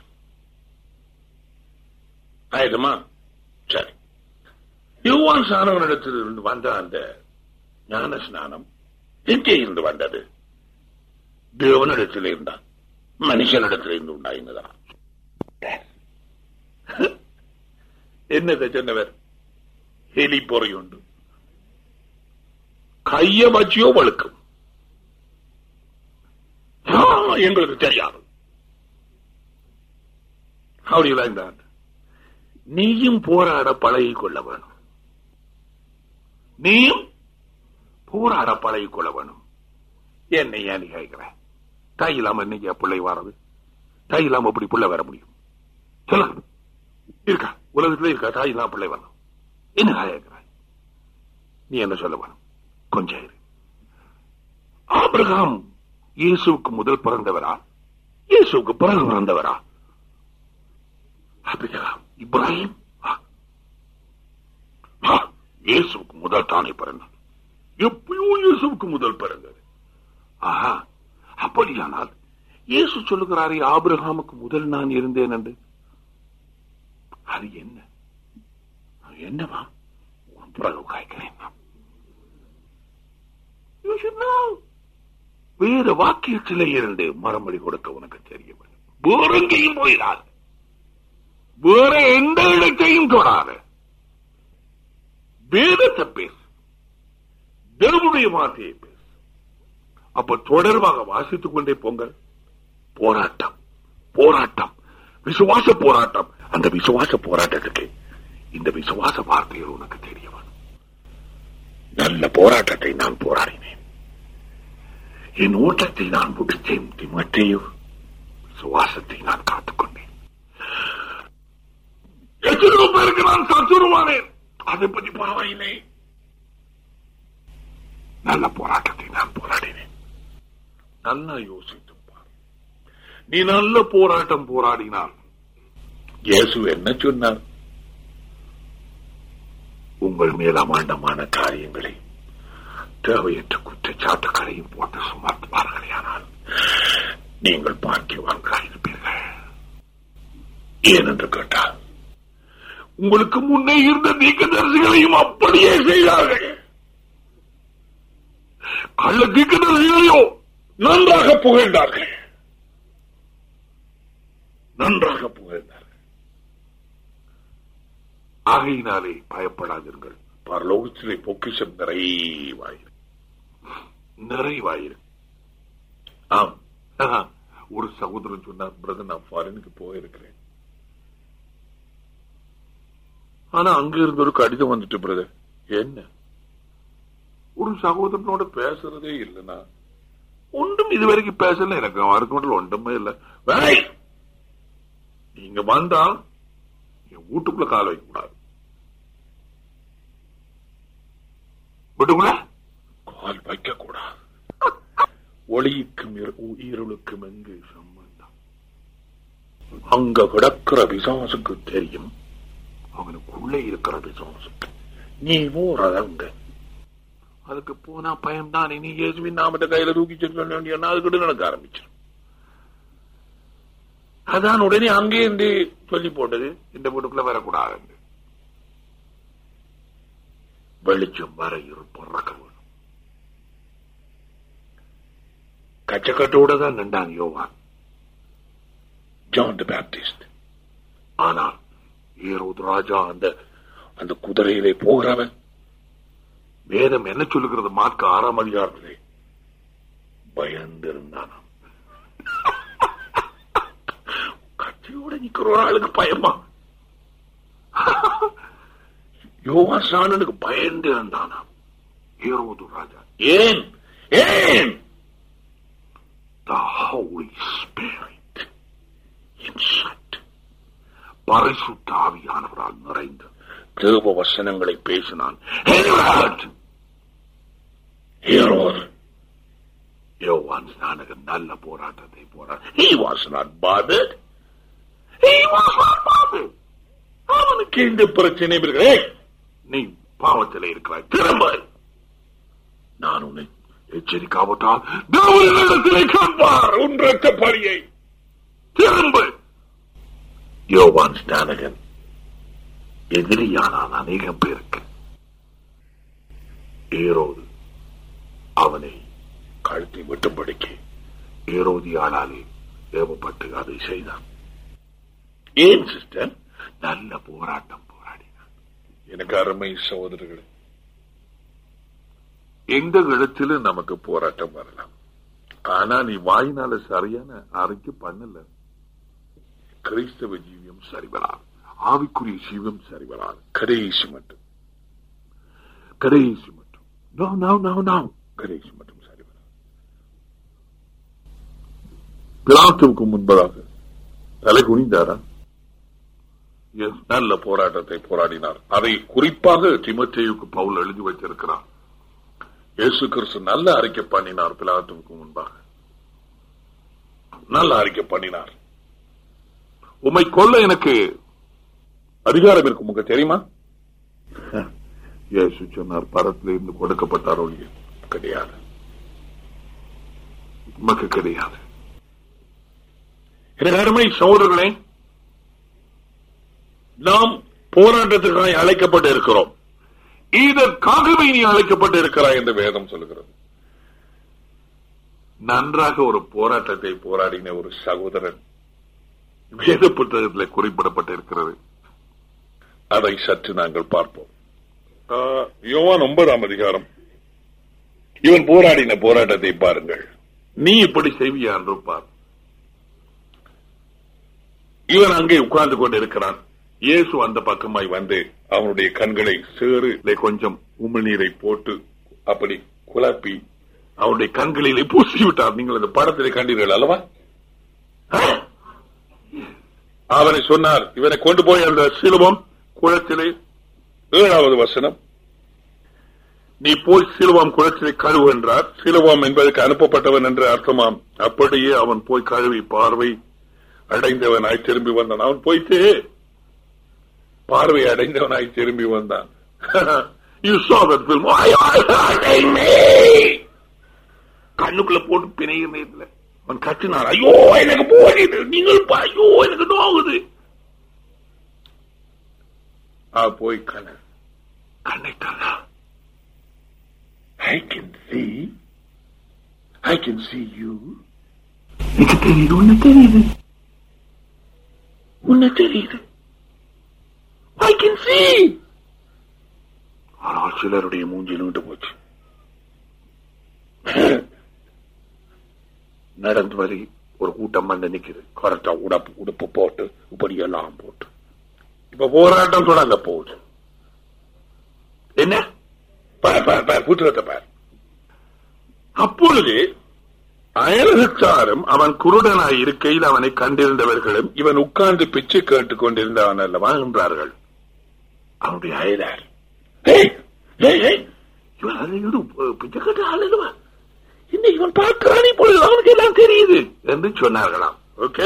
ஆயுதமா சரி யுவான் சாணவனிடத்தில் இருந்து வந்த அந்த ஞான ஸ்நானம் எங்கே இருந்து வந்தது தேவனிடத்தில் இருந்தான் மனுஷனிடத்தில் இருந்து உண்டாயினதா என்னதை சொன்னவர் எலி பொறை உண்டு கைய வச்சியோ வழுக்கும் ஆ, எங்களுக்கு தெரியாது How do you like that? நீயும் போராட பழகிக் கொள்ள வேணும் நீயும் போராட பழகிக் கொள்ள வேணும் என்ன ஏன் நீ கேட்கிற தாய் இல்லாம இன்னைக்கு பிள்ளை வர்றது தாய் இல்லாம எப்படி பிள்ளை வர முடியும் சொல்ல இருக்கா உலகத்துல இருக்கா தாய் இல்லாம பிள்ளை வரணும் என்ன கேட்கிறாய் நீ என்ன சொல்ல வேணும் கொஞ்சம் இரு ஆபிரகாம் இயேசுவுக்கு முதல் பிறந்தவரா இயேசுவுக்கு பிறகு பிறந்தவரா ஆபிரகாம் இப்ராஹிம் ஆ. ஆ, இயேசுவுக்கு முதல் தானே பிறந்தார் எப்பயோ இயேசுவுக்கு முதல் பிறந்தது ஆஹா அப்படியானால் இயேசு சொல்லுகிறாரே ஆபிரகாமுக்கு முதல் நான் இருந்தேன் என்று அது என்ன அது என்னவா உன் பிறகு காய்க்கிறேன் நான். You should know. வேற வாக்கியத்திலே இருந்து மறுமொழி கொடுக்க உனக்கு தெரிய வேண்டும் வேற எங்கேயும் போயிடாது வேற எந்த இடத்தையும் தொடாது வேதத்தை பேசு தேவனுடைய வார்த்தையை பேசு அப்ப தொடர்பாக வாசித்துக் கொண்டே போங்கள் போராட்டம் போராட்டம் விசுவாச போராட்டம் அந்த விசுவாச போராட்டத்துக்கு இந்த விசுவாச வார்த்தைகள் உனக்கு தெரிய வரும் நல்ல போராட்டத்தை நான் போராடினேன் என் ஓட்டத்தை நான் முடித்தேன் திமத்தையும் விசுவாசத்தை நான் காத்துக்கொண்டேன் எத்தனையோ பேருக்கு நான் சத்துருவானேன் அதை பற்றி பரவாயில்லை நல்ல போராட்டத்தை நான் போராடினேன் நல்லா யோசித்து பார் நீ நல்ல போராட்டம் போராடினால் இயேசு என்ன சொன்னார் உங்கள் மேலமாண்டமான காரியங்களை தேவையற்ற குற்றச்சாட்டுகளையும் போட்டு சுமத்துவார்களேயானால் நீங்கள் பாக்கியவான்களாயிருப்பீர்கள் ஏனென்று கேட்டால் உங்களுக்கு முன்னே இருந்த தீர்க்கதரிசிகளையும் அப்படியே செய்தார்கள் கள்ள தீர்க்கதரிசிகளையோ நன்றாக புகழ்ந்தார்கள் நன்றாக புகழ்ந்தார்கள் ஆகையினாலே பயப்படாதீர்கள் பரலோகத்திலே பொக்கிஷம் நிறைவாயிரு நிறைவாயிரு ஆம் ஆஹா. ஒரு சகோதரன் சொன்னார் பிரதர் நான் ஃபாரினுக்கு போயிருக்கிறேன் ஆனா அங்க இருந்து ஒரு கடிதம் வந்துட்டு பிரதர் என்ன ஒரு சகோதரனோட பேசுறதே இல்லைனா ஒன்றும் இதுவரைக்கும் பேசல எனக்கு அவருக்கு மட்டும் ஒன்றுமே இல்லை வேலை நீங்க வந்தால் என் வீட்டுக்குள்ள கால் வைக்க கூடாது வீட்டுக்குள்ள கால் வைக்க கூடாது ஒளிக்கும் இரு- இருளுக்கும் எங்கு சம்பந்தம் அங்க கிடக்கிற பிசாசுக்கு தெரியும் அவனுக்குள்ளே இருக்கிற பிசாசுக்கு நீ போறதங்க அதுக்கு போனா பயம் தான் நீ இயேசுவின் நாமத்தை கையில தூக்கி சொல்ல வேண்டிய அதுக்கிட்ட நடக்க ஆரம்பிச்சு அதான் உடனே அங்கே இருந்து சொல்லி போட்டது இந்த வீட்டுக்குள்ள வரக்கூடாது வெளிச்சம் வர இருப்பறக்க வேணும் கச்சக்கட்டோட தான் நின்றான் யோவான் ஜான் தி பேப்டிஸ்ட் ஆனால் ஏரோது ராஜா அந்த அந்த குதிரையிலே போகிறவன் வேதம் என்ன சொல்லுகிறது மார்க்க ஆறாம் அதிகாரத்திலே பயந்திருந்தானாம் கத்தியோட நிக்கிற ஒரு ஆளுக்கு பயமா யோவா சாணனுக்கு பயந்து இருந்தானாம் ஏரோது ராஜா ஏன் ஏன் the Holy Spirit inside பரிசுத்த ஆவியானவரால் நிறைந்த தேவ வசனங்களை பேசினான் Herod! Herod! யோவான் ஸ்நானகன் நல்ல போராட்டத்தை போராட He was not bothered. He was not bothered. அவனுக்கு இந்த பிரச்சனை இருக்கு ஏய், நீ பாவத்தில் இருக்கிறாய் திரும்ப நான் உன்னை எச்சரிக்காவிட்டால் தேவனிடத்திலே காண்பார் உன் ரத்த பணியை திரும்ப யோவான் ஸ்நானகன் எதிரியானான் அநேகம் பேருக்கு ஏரோது அவனை கழுத்தை வெட்டும்படிக்கு ஏரோதியாளாலே ஏவப்பட்டு அதை செய்தான் ஏன் சிஸ்டர் நல்ல போராட்டம் போராடினான் எனக்கு அருமை சகோதரர்களே எந்த இடத்திலும் நமக்கு போராட்டம் வரலாம் ஆனா நீ வாயினால சரியான அறிக்கை பண்ணல கிறிஸ்தவ ஜீவியம் சரி வராது ஆவிக்குரிய ஜீவியம் சரி வராது கடைசி மட்டும் கடைசி மட்டும் நோ நோ நோ நோ கடைசி மட்டும் சரி வராது பிலாத்துவுக்கு முன்பதாக தலை குனிந்தாரா Yes, நல்ல போராட்டத்தை போராடினார் அதை குறிப்பாக திமத்தேயுக்கு பவுல் எழுதி வைத்திருக்கிறார் இயேசு கிறிஸ்து நல்ல அறிக்கை பண்ணினார் பிலாத்துவுக்கு முன்பாக நல்ல அறிக்கை பண்ணினார் உம்மை கொல்ல எனக்கு அதிகாரம் இருக்கும் உங்களுக்கு தெரியுமா இயேசு சொன்னார் பரத்திலிருந்து இருந்து கொடுக்கப்பட்டார் ஒழிய கிடையாது உமக்கு கிடையாது எனக்கு அருமை சகோதரர்களே நாம் போராட்டத்திற்காக அழைக்கப்பட்டு இருக்கிறோம் இதற்காகவே நீ அழைக்கப்பட்டு இருக்கிறாய் என்று வேதம் சொல்லுகிறது நன்றாக ஒரு போராட்டத்தை போராடின ஒரு சகோதரன் வேத புத்தகத்தில் குறிப்பிடப்பட்டிருக்கிறது அதை சற்று நாங்கள் பார்ப்போம் ஆஹ், யோவான் ஒன்பதாம் அதிகாரம் இவன் போராடின போராட்டத்தை பாருங்கள் நீ இப்படி செய்வியா என்று பார் இவன் அங்கே உட்கார்ந்து கொண்டிருக்கிறான் இயேசு அந்த பக்கமாய் வந்து அவனுடைய கண்களை சேறு கொஞ்சம் உமிழ்நீரை போட்டு அப்படி குழப்பி அவனுடைய கண்களிலே பூசி விட்டார் நீங்கள் அந்த படத்திலே கண்டீர்கள் அல்லவா ஆ? அவனை சொன்னார் இவனை கொண்டு போய் அந்த சிலுவம் குளத்திலே ஏழாவது வசனம் நீ போய் சிலுவம் குளத்திலே கழுவு என்றார் சிலுவம் என்பதற்கு அனுப்பப்பட்டவன் என்று அர்த்தமாம் அப்படியே அவன் போய் கழுவி பார்வை அடைந்தவனாய் திரும்பி வந்தான் அவன் போயிட்டு பார்வை அடைந்தவனாய் திரும்பி வந்தான் you saw that film Why are you hurting me? கண்ணுக்குள்ள போட்டு பிணைய நேரத்தில் அவன் கட்டினார் ஐயோ எனக்கு போகுது நீங்கள் பா- ஐயோ எனக்கு நோகுது ஆ போய் கண்ண கண்ணை தரா I can see I can see you எனக்கு தெரியுது உன்ன தெரியுது உன்ன தெரியுது I can see ஆனால் சிலருடைய மூஞ்சில் விட்டு போச்சு நடந்து வரி ஒரு கூட்டம் வந்து நிக்குது கரெக்டா உடப்பு உடுப்பு போட்டு இப்படி எல்லாம் போட்டு இப்ப போராட்டம் தொடங்க போகுது என்ன பார் பார் பார் புத்தகத்தை பார் அப்பொழுது அயலகத்தாரும் அவன் குருடனாய் இருக்கையில் அவனை கண்டிருந்தவர்களும் இவன் உட்கார்ந்து பிச்சை கேட்டுக் கொண்டிருந்தவன் அல்லவா என்றார்கள் அவனுடைய அயலார் "ஏய், ஏய், ஏய், இவன் அதை விடு, ப- பிச்சை கேட்ட ஆள் அல்லவா இன்னை இவன் பார்க்கிறான் இப்பொழுது அவனுக்கு எல்லாம் தெரியுது என்று சொன்னார்களாம் ஓகே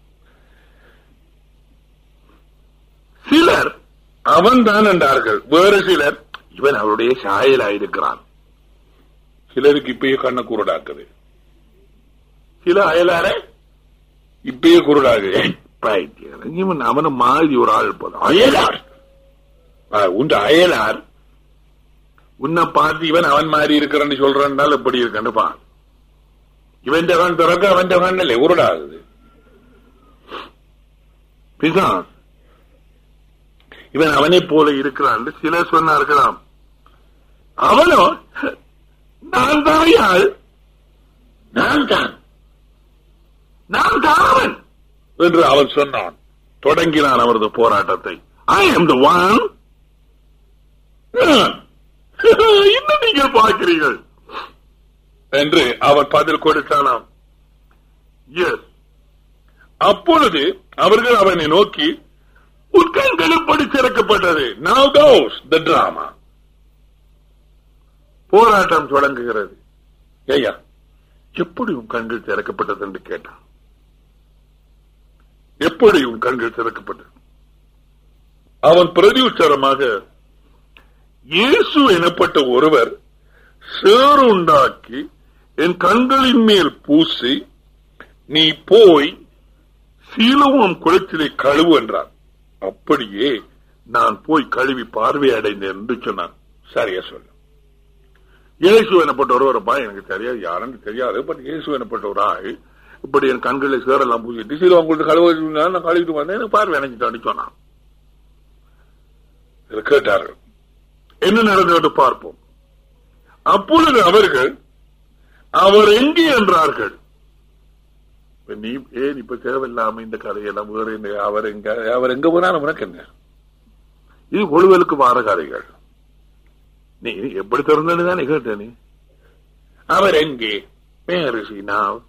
சிலர் அவன் தான் என்றார்கள் வேறு சிலர் இவன் அவருடைய சாயலாயிருக்கிறான் சிலருக்கு இப்பயே கண்ண குருடாக்குது சில அயலார இப்பயே குருடாகு பைத்தியம். இவன் அவன மாதிரி ஒரு ஆள் போல அயலார் ஆ, உண்ட அயலார் உன்னை பார்த்து இவன் அவன் மாதிரி இருக்கிறன்னு சொல்றான் எப்படி இருக்கன்னு பா இவன் கண் திறக்க அவன் கண்ணில் உருடாகுது பிசாஸ் இவன் அவனை போல இருக்கிறான் சிலர் சொன்னார்களாம் அவனோ நான் தான் யாழ் நான் தான் நான் தான் அவன் என்று அவன் சொன்னான் தொடங்கினான் அவரது போராட்டத்தை ஐ எம் த ஒன் இன்னும் நீங்கள் பார்க்கிறீர்கள் என்று அவன் பதில் கொடுத்தானாம் எஸ் அப்பொழுது அவர்கள் அவனை நோக்கி உட்கண்களும் படி திறக்கப்பட்டது Now goes the drama போராட்டம் தொடங்குகிறது ஐயா எப்படி உன் கண்கள் திறக்கப்பட்டது என்று கேட்டான் எப்படி உன் கண்கள் திறக்கப்பட்டது அவன் பிரதியுத்தரமாக இயேசு எனப்பட்ட ஒருவர் சேறு உண்டாக்கி என் கண்களின் மேல் பூசி நீ போய் சீலவும் குளத்திலே கழுவு என்றார் அப்படியே நான் போய் கழுவி பார்வை அடைந்தேன் என்று சொன்னான் சரியா சொல்லு இயேசு எனப்பட்ட ஒருவரப்பா எனக்கு தெரியாது யாருன்னு தெரியாது பட் இயேசு எனப்பட்ட ஒரு ஆள் இப்படி என் கண்களை சேரெல்லாம் பூசிட்டு சீலவம் கொடுத்து கழுவ நான் கழுவிட்டு வந்தேன் எனக்கு பார்வை அடைஞ்சிட்டான்னு சொன்னான் இதை கேட்டார்கள் என்ன நடந்தது பார்ப்போம் அப்பொழுது அவர்கள் அவர் எங்கே என்றார்கள் நீ ஏன் இப்ப தேவையில்லாம இந்த கதையெல்லாம் வேற என்ன அவர் எங்க அவர் எங்க போனாலும் உனக்கு என்ன இது கொழுவலுக்கு வார கதைகள் நீ எப்படி திறந்தது தானே கேட்ட நீ அவர் எங்கே மேரிசி நான்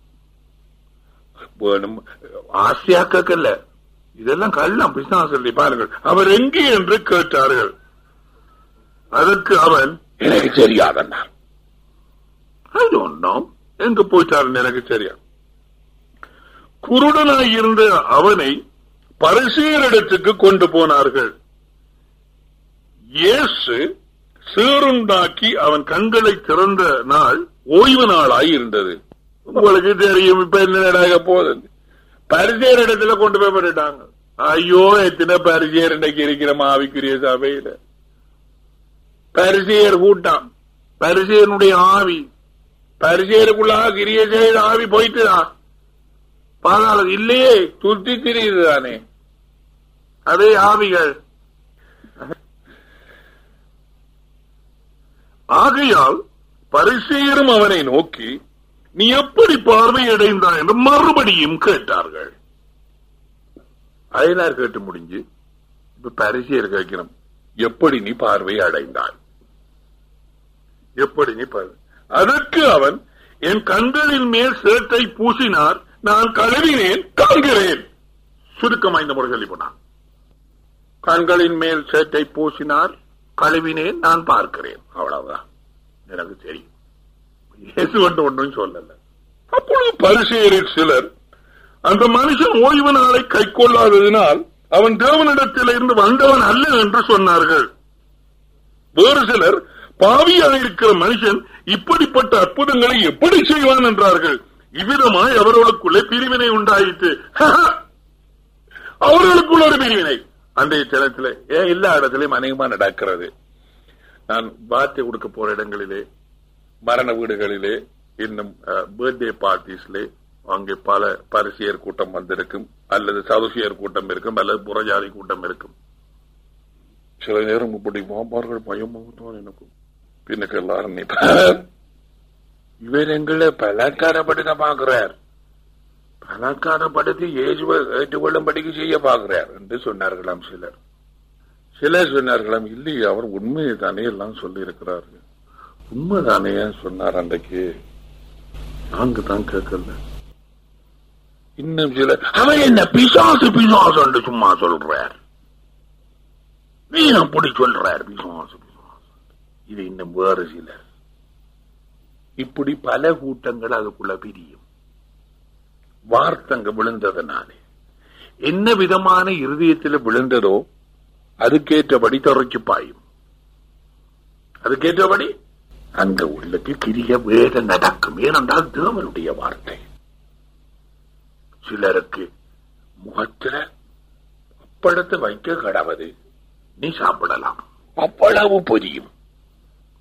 வேணும் ஆசையாக்கல்ல இதெல்லாம் கள்ளம் பிசாசல்லி பாருங்கள் அவர் எங்கே என்று கேட்டார்கள் அதற்கு அவன் எனக்கு தெரியாதன்னார் I don't know. எங்க போயிட்டாருன்னு எனக்கு தெரியாது குருடனாய் இருந்த அவனை பரிசீலிடத்துக்கு கொண்டு போனார்கள் இயேசு சீருண்டாக்கி அவன் கண்களை திறந்த நாள் ஓய்வு நாளாய் இருந்தது உங்களுக்கு தெரியும் இப்ப என்ன நடக்க போகுது பரிசேர் இடத்துல கொண்டு போய் பண்ணிட்டாங்க ஐயோ எத்தனை பரிசேர் இன்னைக்கு இருக்கிற மாவிக்குரிய சபையில பரிசேர் கூட்டம் பரிசேனுடைய ஆவி பரிசேருக்குள்ளாக கிரிய செய்த ஆவி போயிட்டுதான் பாதாளம் இல்லையே சுத்தி திரியுது தானே அதே ஆவிகள் ஆகையால் பரிசேரும் அவனை நோக்கி நீ எப்படி பார்வையடைந்தாய் என்று மறுபடியும் கேட்டார்கள் அயனார் கேட்டு முடிஞ்சு இப்ப பரிசேர் கேட்கிறோம் எப்படி நீ பார்வை அடைந்தாய் எப்படி நீ பார்வை அதற்கு அவன் என் கண்களின் மேல் சேட்டை பூசினார் நான் கழுவினேன் காண்கிறேன் சுருக்கமா இந்த முறை சொல்லி போனான் கண்களின் மேல் சேட்டை பூசினார் கழுவினேன் நான் பார்க்கிறேன் அவ்வளவுதான் எனக்கு தெரியும் இயேசு ஒன்று ஒன்றும் சொல்லல அப்பொழுது பரிசெயரில் சிலர் அந்த மனுஷன் ஓய்வு நாளை கை கொள்ளாததினால் அவன் தேவனிடத்தில் இருந்து வந்தவன் அல்ல என்று சொன்னார்கள் வேறு சிலர் பாவியாயிருக்கிற மனுஷன் இப்படிப்பட்ட அற்புதங்களை எப்படி செய்வான் என்றார்கள் இவ்விதமாய் அவர்களுக்குள்ளே பிரிவினை உண்டாயிற்று அவர்களுக்குள்ள ஒரு பிரிவினை அன்றைய தினத்திலே ஏன் எல்லா இடத்திலையும் அநேகமா நடக்கிறது நான் வார்த்தை கொடுக்க போற இடங்களிலே மரண வீடுகளிலே இன்னும் பர்த்டே பார்ட்டிஸ்லே அங்கே பல பரிசியர் கூட்டம் வந்திருக்கும் அல்லது சதுசியர் கூட்டம் இருக்கும் அல்லது புறஜாதி கூட்டம் இருக்கும் சில நேரம் இப்படி மாமார்கள் பயமாகத்தான் எனக்கும் பின்னுக்கு எல்லாரும் நிப்பார். இவர் எங்களை பலாத்காரப்படுத்த பாக்குறார் பலாத்காரப்படுத்தி ஏற்றுவ ஏற்றுக்கொள்ளும்படிக்கு செய்ய பாக்குறார் என்று சொன்னார்களாம் சிலர் சிலர் சொன்னார்களாம் இல்லையே அவர் உண்மையை தானே எல்லாம் சொல்லி இருக்கிறார்கள் உண்மைதானே சொன்னார் அன்றைக்கு நாங்க தான் கேட்கல இன்னும் சிலர் அவன் என்ன பிசாசு பிசாசு என்று சும்மா சொல்றார் நீ அப்படி சொல்றார் பிசாசு பிசாசு இது இன்னும் வேறு சிலர் இப்படி பல கூட்டங்கள் அதுக்குள்ள பிரியும் வார்த்தங்க விழுந்ததனாலே என்ன விதமான இருதயத்தில் விழுந்ததோ அதுக்கேற்றபடி துறைக்கு பாயும் அதுக்கேற்றபடி அந்த உள்ளக்கு கிரிய வேத நடக்கும் ஏனென்றால் தேவனுடைய வார்த்தை சிலருக்கு முகத்தில அப்பளத்தை வைக்க கடவுது நீ சாப்பிடலாம் அவ்வளவு பொரியும்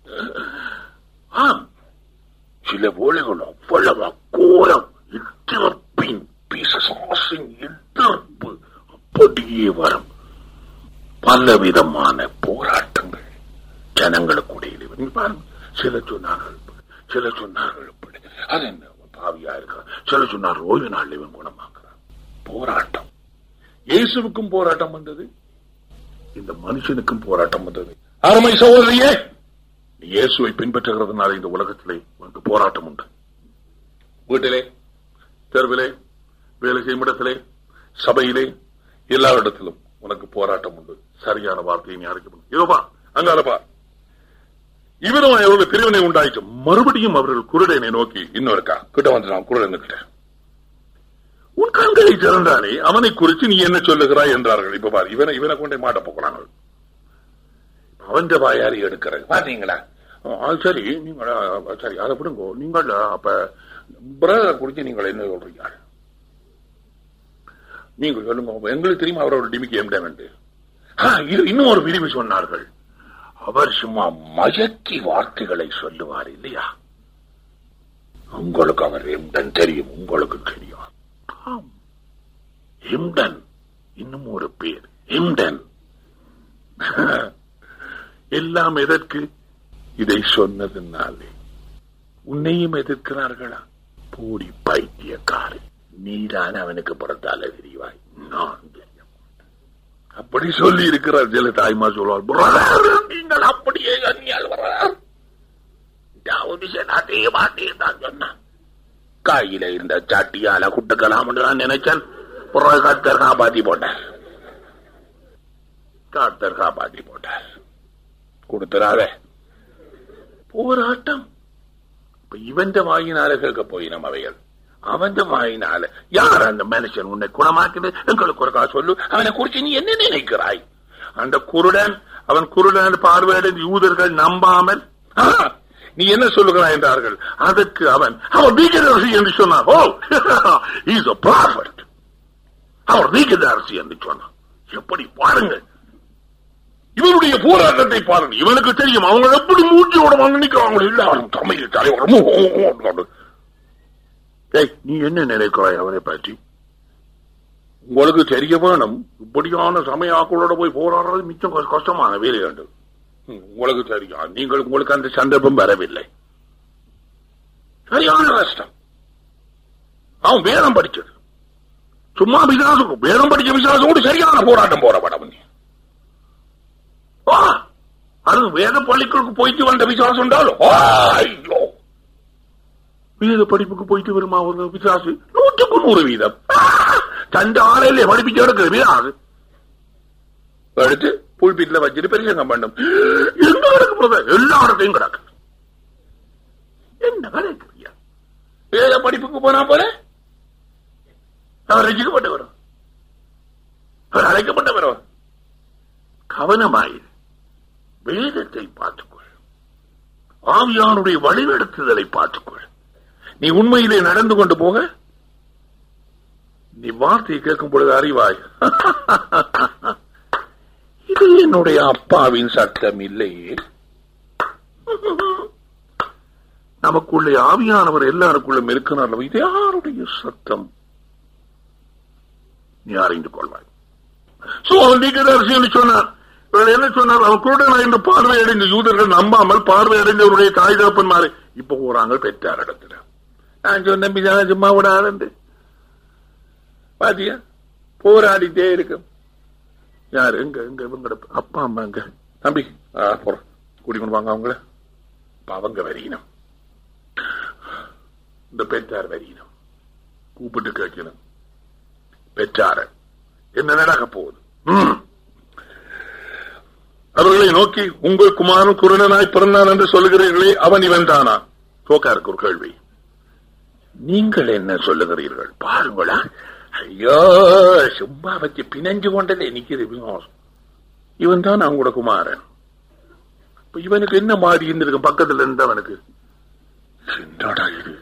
ஆம் சில வேளைகள் அவ்வளவு கோரம் எதிர்ப்பின் பிசாசின் எதிர்ப்பு அப்படியே வரும் பலவிதமான போராட்டங்கள் ஜனங்களுக்கு இடையிலே வரும். நீங்க பாருங்க சில சொன்னார்கள் இப்படி, சில சொன்னார்கள் இப்படி. அது என்ன பாவியா இருக்கிறான் சில சொன்னார்கள் ஓய்வு நாள் இவன் குணமாக்குறான் போராட்டம் இயேசுவுக்கும் போராட்டம் வந்தது இந்த மனுஷனுக்கும் போராட்டம் வந்தது அருமை சகோதரியே நீ இயேசுவை பின்பற்றுகிறதுனால இந்த உலகத்திலே உனக்கு போராட்டம் உண்டு வீட்டிலே தெருவிலே வேலை செய்யும் இடத்திலே சபையிலே எல்லா இடத்திலும் உனக்கு போராட்டம் உண்டு சரியான வார்த்தையை நீ அறிக்கணும் இதோப்பா அங்காலப்பா இவரும் அவர்கள் பிரிவினை உண்டாயிற்று மறுபடியும் அவர்கள் குருடனை நோக்கி இன்னொருக்கா கிட்ட வந்துட்டான் குருடன் கிட்ட உன் கண்களை திறந்தானே அவனை குறித்து நீ என்ன சொல்லுகிறாய் என்றார்கள் இப்ப பாரு இவனை இவனை கொண்டே மாட்ட போகிறாங்க அவன் வாயாரி எடுக்கிறது பாத்தீங்களா ஆ, சரி நீங்கள் ஆ, சரி அதை விடுங்க நீங்கள் அப்ப பிரதரை குறித்து நீங்கள் என்ன சொல்றீங்க நீங்க சொல்லுங்க எங்களுக்கு தெரியுமா அவரோட டிமிக்கு எம்டன் இன்னும் ஒரு விரிவு சொன்னார்கள் அவர் சும்மா மயக்கி வார்த்தைகளை சொல்லுவார் இல்லையா உங்களுக்கு அவர் எம்டன் தெரியும் உங்களுக்கு தெரியும் ஆம். எம்டன் இன்னும் ஒரு பேர் எம்டன் எல்லாம் எதற்கு இதை சொன்னதுனாலே உன்னையும் எதிர்க்கிறார்களா போடி பைத்தியக்காரி நீதான் அவனுக்கு புறத்தால தெரிவாய் நான் தெரிய மாட்டேன். அப்படி சொல்லி இருக்கிறார் சில தாய்மா சொல்வார் "பிரதர், நீங்கள் அப்படியே அந்நியால் வர்றார் செய்ய மாட்டேன் தான் சொன்னான் கையில இருந்த சாட்டியால குட்டுக்கலாம்னு நான் நினைச்சேன் பிறகு கத்தர் காப்பாத்தி போட்டார் கத்தர் காப்பாத்தி போட்டார் கொடுத்துறாத போராட்டம் இப்ப இவந்த வாயினால கேட்க போயினம் அவைகள் அவன் வாயினால யார் அந்த மனுஷன் உன்னை குணமாக்குது எங்களுக்கு ஒரு காசு சொல்லு அவனை குறிச்சு நீ என்ன நினைக்கிறாய் அந்த குருடன் அவன் குருடன் பார்வையிட யூதர்கள் நம்பாமல் "ஆ, நீ என்ன சொல்லுகிறாய் என்றார்கள் அதற்கு அவன் அவன் தீர்க்கதரிசி என்று சொன்னான் ஓ இஸ் a prophet அவர் தீர்க்கதரிசி என்று சொன்னான் எப்படி பாருங்கள் இவனுடைய போராட்டத்தை பாருங்க இவனுக்கு தெரியும் அவங்க எப்படி மூச்சு விடுவாங்க நினைக்கிறாங்க எல்லாரும் தமிழ் தலைவர் ஏய் நீ என்ன நினைக்கிறாய் அவனை பற்றி உங்களுக்கு தெரிய வேணும் இப்படியான சமயாக்களோட போய் போராடுறது மிச்சம் கஷ்ட- கஷ்டமான வேலை கண்டு உங்களுக்கு தெரியும் நீங்கள் உங்களுக்கு அந்த சந்தர்ப்பம் வரவில்லை சரியான கஷ்டம் அவன் வேதம் படிச்சது சும்மா விசாசம் வேதம் படிச்ச விசாசோடு சரியான போராட்டம் போறப்பட நீ ஆ, அது வேத பள்ளிகளுக்கு போயிட்டு வந்த விசுவாசம் உண்டாலும் ஆ, ஐயோ வேத படிப்புக்கு போயிட்டு வருமா ஒரு விசுவாசி நூற்றுக்கு நூறு வீதம் ஆ, தந்த ஆலையிலே படிப்பிச்சு எடுக்கிற விதாது எடுத்து புல்பீட்ல வச்சுட்டு பெரியசங்கம் பண்ணும் எங்க கிடக்கு எல்லா இடத்தையும் கிடக்கு என்ன கலைக்கிறியா வேத படிப்புக்கு போனா போல அவர் ரசிக்கப்பட்டு வரும் அவர் அழைக்கப்பட்டு வரும் கவனமாயிரு வேதத்தை பார்த்துக்கொள் ஆவியானுடைய வழிநடத்துதலை பார்த்துக்கொள் நீ உண்மையிலே நடந்து கொண்டு போக நீ வார்த்தையை கேட்கும் பொழுது அறிவாய் இது என்னுடைய அப்பாவின் சட்டம் இல்லையே நமக்குள்ளே ஆவியானவர் எல்லாருக்குள்ளும் இருக்கிறார் இது யாருடைய சத்தம் நீ அறிந்து கொள்வாய் சோ தீர்க்கதரிசி என்று சொன்னார் இவர் என்ன சொன்னார் அவர் குருடனா என்று பார்வையடைந்த யூதர்கள் நம்பாமல் பார்வையடைந்தவருடைய தாய் தகப்பன்மாரை இப்ப போறாங்க பெற்றார் இடத்துல நான் சொன்ன பிதா சும்மா விடாது பாத்தியா போராடிட்டே இருக்கும் யாரு எங்க எங்க இவங்க அப்பா அம்மா எங்க தம்பி ஆ, போறோம் கூட்டி கொண்டு வாங்க அவங்கள இப்ப அவங்க வரையினம் இந்த பெற்றார் வரையினம் கூப்பிட்டு கேட்கணும் பெற்றார என்ன நடக்க போகுது ம். அவர்களை நோக்கி உங்கள் குமாரன் குருடனாய் பிறந்தான் என்று சொல்லுகிறீர்களே அவன் இவன் தானா தோக்காருக்கு ஒரு கேள்வி நீங்கள் என்ன சொல்லுகிறீர்கள் பாருங்களா ஐயோ சும்மா வச்சு பிணைஞ்சு கொண்டதே நிக்கிறது விமோசம் இவன் தான் அவங்களோட குமாரன் இப்ப இவனுக்கு என்ன மாறி இருந்திருக்கு பக்கத்துல இருந்தவனுக்கு என்னடா இது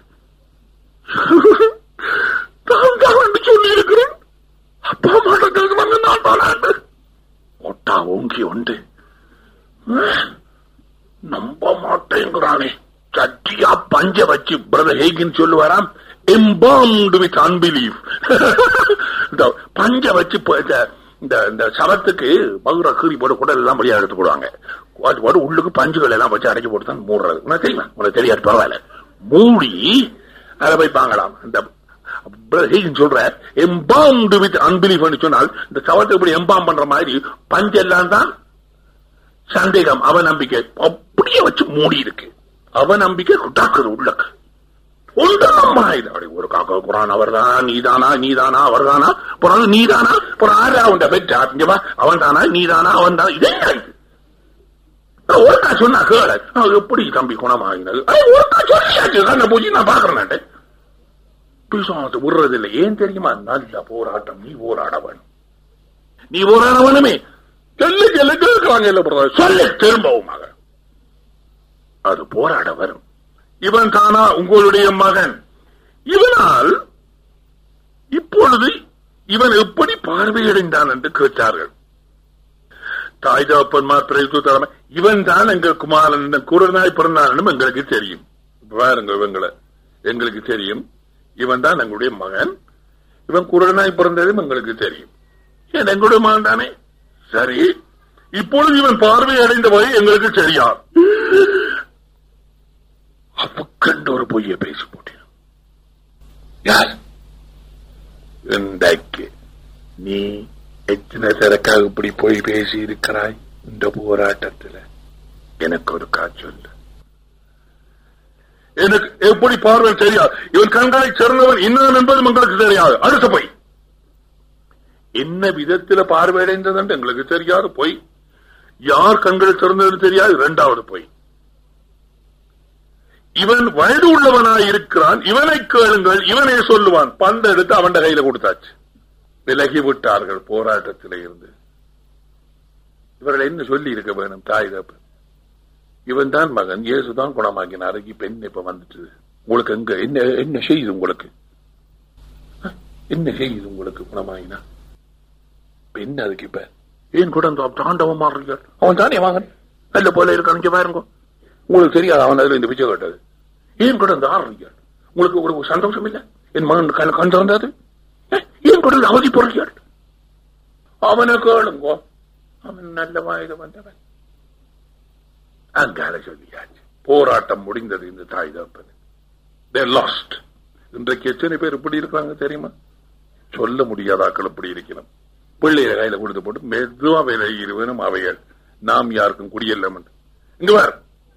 தான் தான் சொல்லி இருக்கிறேன் அப்பா அம்மாட்ட கேட்கணும் நான் தானாண்டு ஒட்டா ஓங்கி உண்டு நம்ப மாட்டேங்கிறானே சட்டியா பஞ்ச வச்சு பிரதர் ஹேகின் சொல்லுவாராம் எம்பாம்டு வித் அன்பிலீவ் இந்த பஞ்ச வச்சு ப- இந்த- இந்த இந்த சவத்துக்கு பகுர கீறி போட்டு குடல் எல்லாம் வெளியே எடுத்து போடுவாங்க அது போட்டு உள்ளுக்கு பஞ்சுகள் எல்லாம் வச்சு அடைச்சு போட்டு தான் மூடுறது உனக்கு தெரியுமா உனக்கு தெரியாது பரவாயில்ல மூடி அதை வைப்பாங்களாம் இந்த பிரதர் ஹேகின் சொல்ற எம்பாம்டு வித் அன்பிலீவ் சொன்னால் இந்த சவத்தை இப்படி எம்பாம் பண்ற மாதிரி பஞ்செல்லாம் தான் சந்தேகம் அவநம்பிக்கை அப்படியே வச்சு மூடி இருக்கு அவநம்பிக்கை டாக்குது உள்ளக்கு ஒன்றம்மா இது அப்படி ஒரு காக்க குரான் அவர்தான் நீதானா நீதானா அவர்தானா பிறகு நீதானா பிறகு ஆறா உண்ட பெற்றா இங்க வா அவன் தானா நீதானா அவன் தானா இது என்ன இது? அஹ் ஒருக்கா சொன்னா கேள அஹ் எப்படி தம்பி குணமாகினது அஹ் ஒருக்கா சொல்லியாச்சு கண்ண பூஜி நான் பாக்குறேன் பிசாசு விடுறது இல்லை ஏன் தெரியுமா நல்ல போராட்டம் நீ போராட வேணும் நீ போராட வேணுமே சொல்லு சொல்லு கேட்கலாம் சொல்ல பிரதர் சொல்லு திரும்பவுமாக அது போராட வரும் இவன் தானா உங்களுடைய மகன் இவனால் இப்பொழுது இவன் எப்படி பார்வையடைந்தான் என்று கேட்டார்கள் தாய் தகப்பன்மார் பிறகு தலைமை இவன் தான் எங்கள் குமாரன் குரநாய் பிறந்தானும் எங்களுக்கு தெரியும் பாருங்க இவங்களை எங்களுக்கு தெரியும் இவன் தான் எங்களுடைய மகன் இவன் குரநாய் பிறந்ததும் எங்களுக்கு தெரியும் ஏன் எங்களுடைய மகன் தானே சரி இப்பொழுது இவன் பார்வை அடைந்த வரை எங்களுக்கு தெரியாது அப்புக்கண்டு ஒரு பொய்யை பேசி போட்டேன் யார் இன்றைக்கு நீ எத்தனை திறக்காக இப்படி போய் பேசி இருக்கிறாய் இந்த போராட்டத்தில் எனக்கு ஒரு காய்ச்சல் எனக்கு எப்படி பார்வை தெரியாது இவன் கண்களை சிறந்தவன் இன்னும் என்பதும் எங்களுக்கு தெரியாது அடுத்த போய் என்ன விதத்தில் பார்வையடைந்தது என்று எங்களுக்கு தெரியாது போய் யார் கண்கள் திறந்தது தெரியாது இரண்டாவது போய் இவன் வயது உள்ளவனாய் இருக்கிறான் இவனை கேளுங்கள் இவனே சொல்லுவான் பந்து எடுத்து அவன் கையில கொடுத்தாச்சு விலகி விட்டார்கள் போராட்டத்திலே இருந்து இவர்கள் என்ன சொல்லி இருக்க வேணும் தாய் தப்பு இவன் தான் மகன் இயேசுதான் குணமாக்கினார் இப்ப என்ன இப்ப வந்துட்டு உங்களுக்கு எங்க என்ன என்ன செய்யுது உங்களுக்கு அஹ், என்ன செய்யுது உங்களுக்கு குணமாகினா இப்ப என்ன அதுக்கு இப்ப ஏன் கூட அந்த தாண்டவம் மாறுறீங்க அவன் தானே மகன் நல்ல போல இருக்கான் இங்க பாருங்க உங்களுக்கு தெரியாது அவன் அதுல இந்த பிச்சை கட்டது ஏன் கூட அந்த ஆடுறீங்க உங்களுக்கு ஒரு சந்தோஷம் இல்ல என் மகன் கண் கண் திறந்தது அஹ், ஏன் கூட அவதி போறீங்க அவனை கேளுங்க அவன் நல்ல வாயில வந்தவன் அங்கால சொல்லியாச்சு போராட்டம் முடிந்தது இந்த தாய் தப்பது தே லாஸ்ட் இன்றைக்கு எத்தனை பேர் இப்படி இருக்கிறாங்க தெரியுமா சொல்ல முடியாதாக்கள் இப்படி இருக்கிறோம் பிள்ளைய கையில கொடுத்து போட்டு மெதுவா விலகி இருவனும் அவைகள் நாம் யாருக்கும் குடியெல்லாம் இங்க வர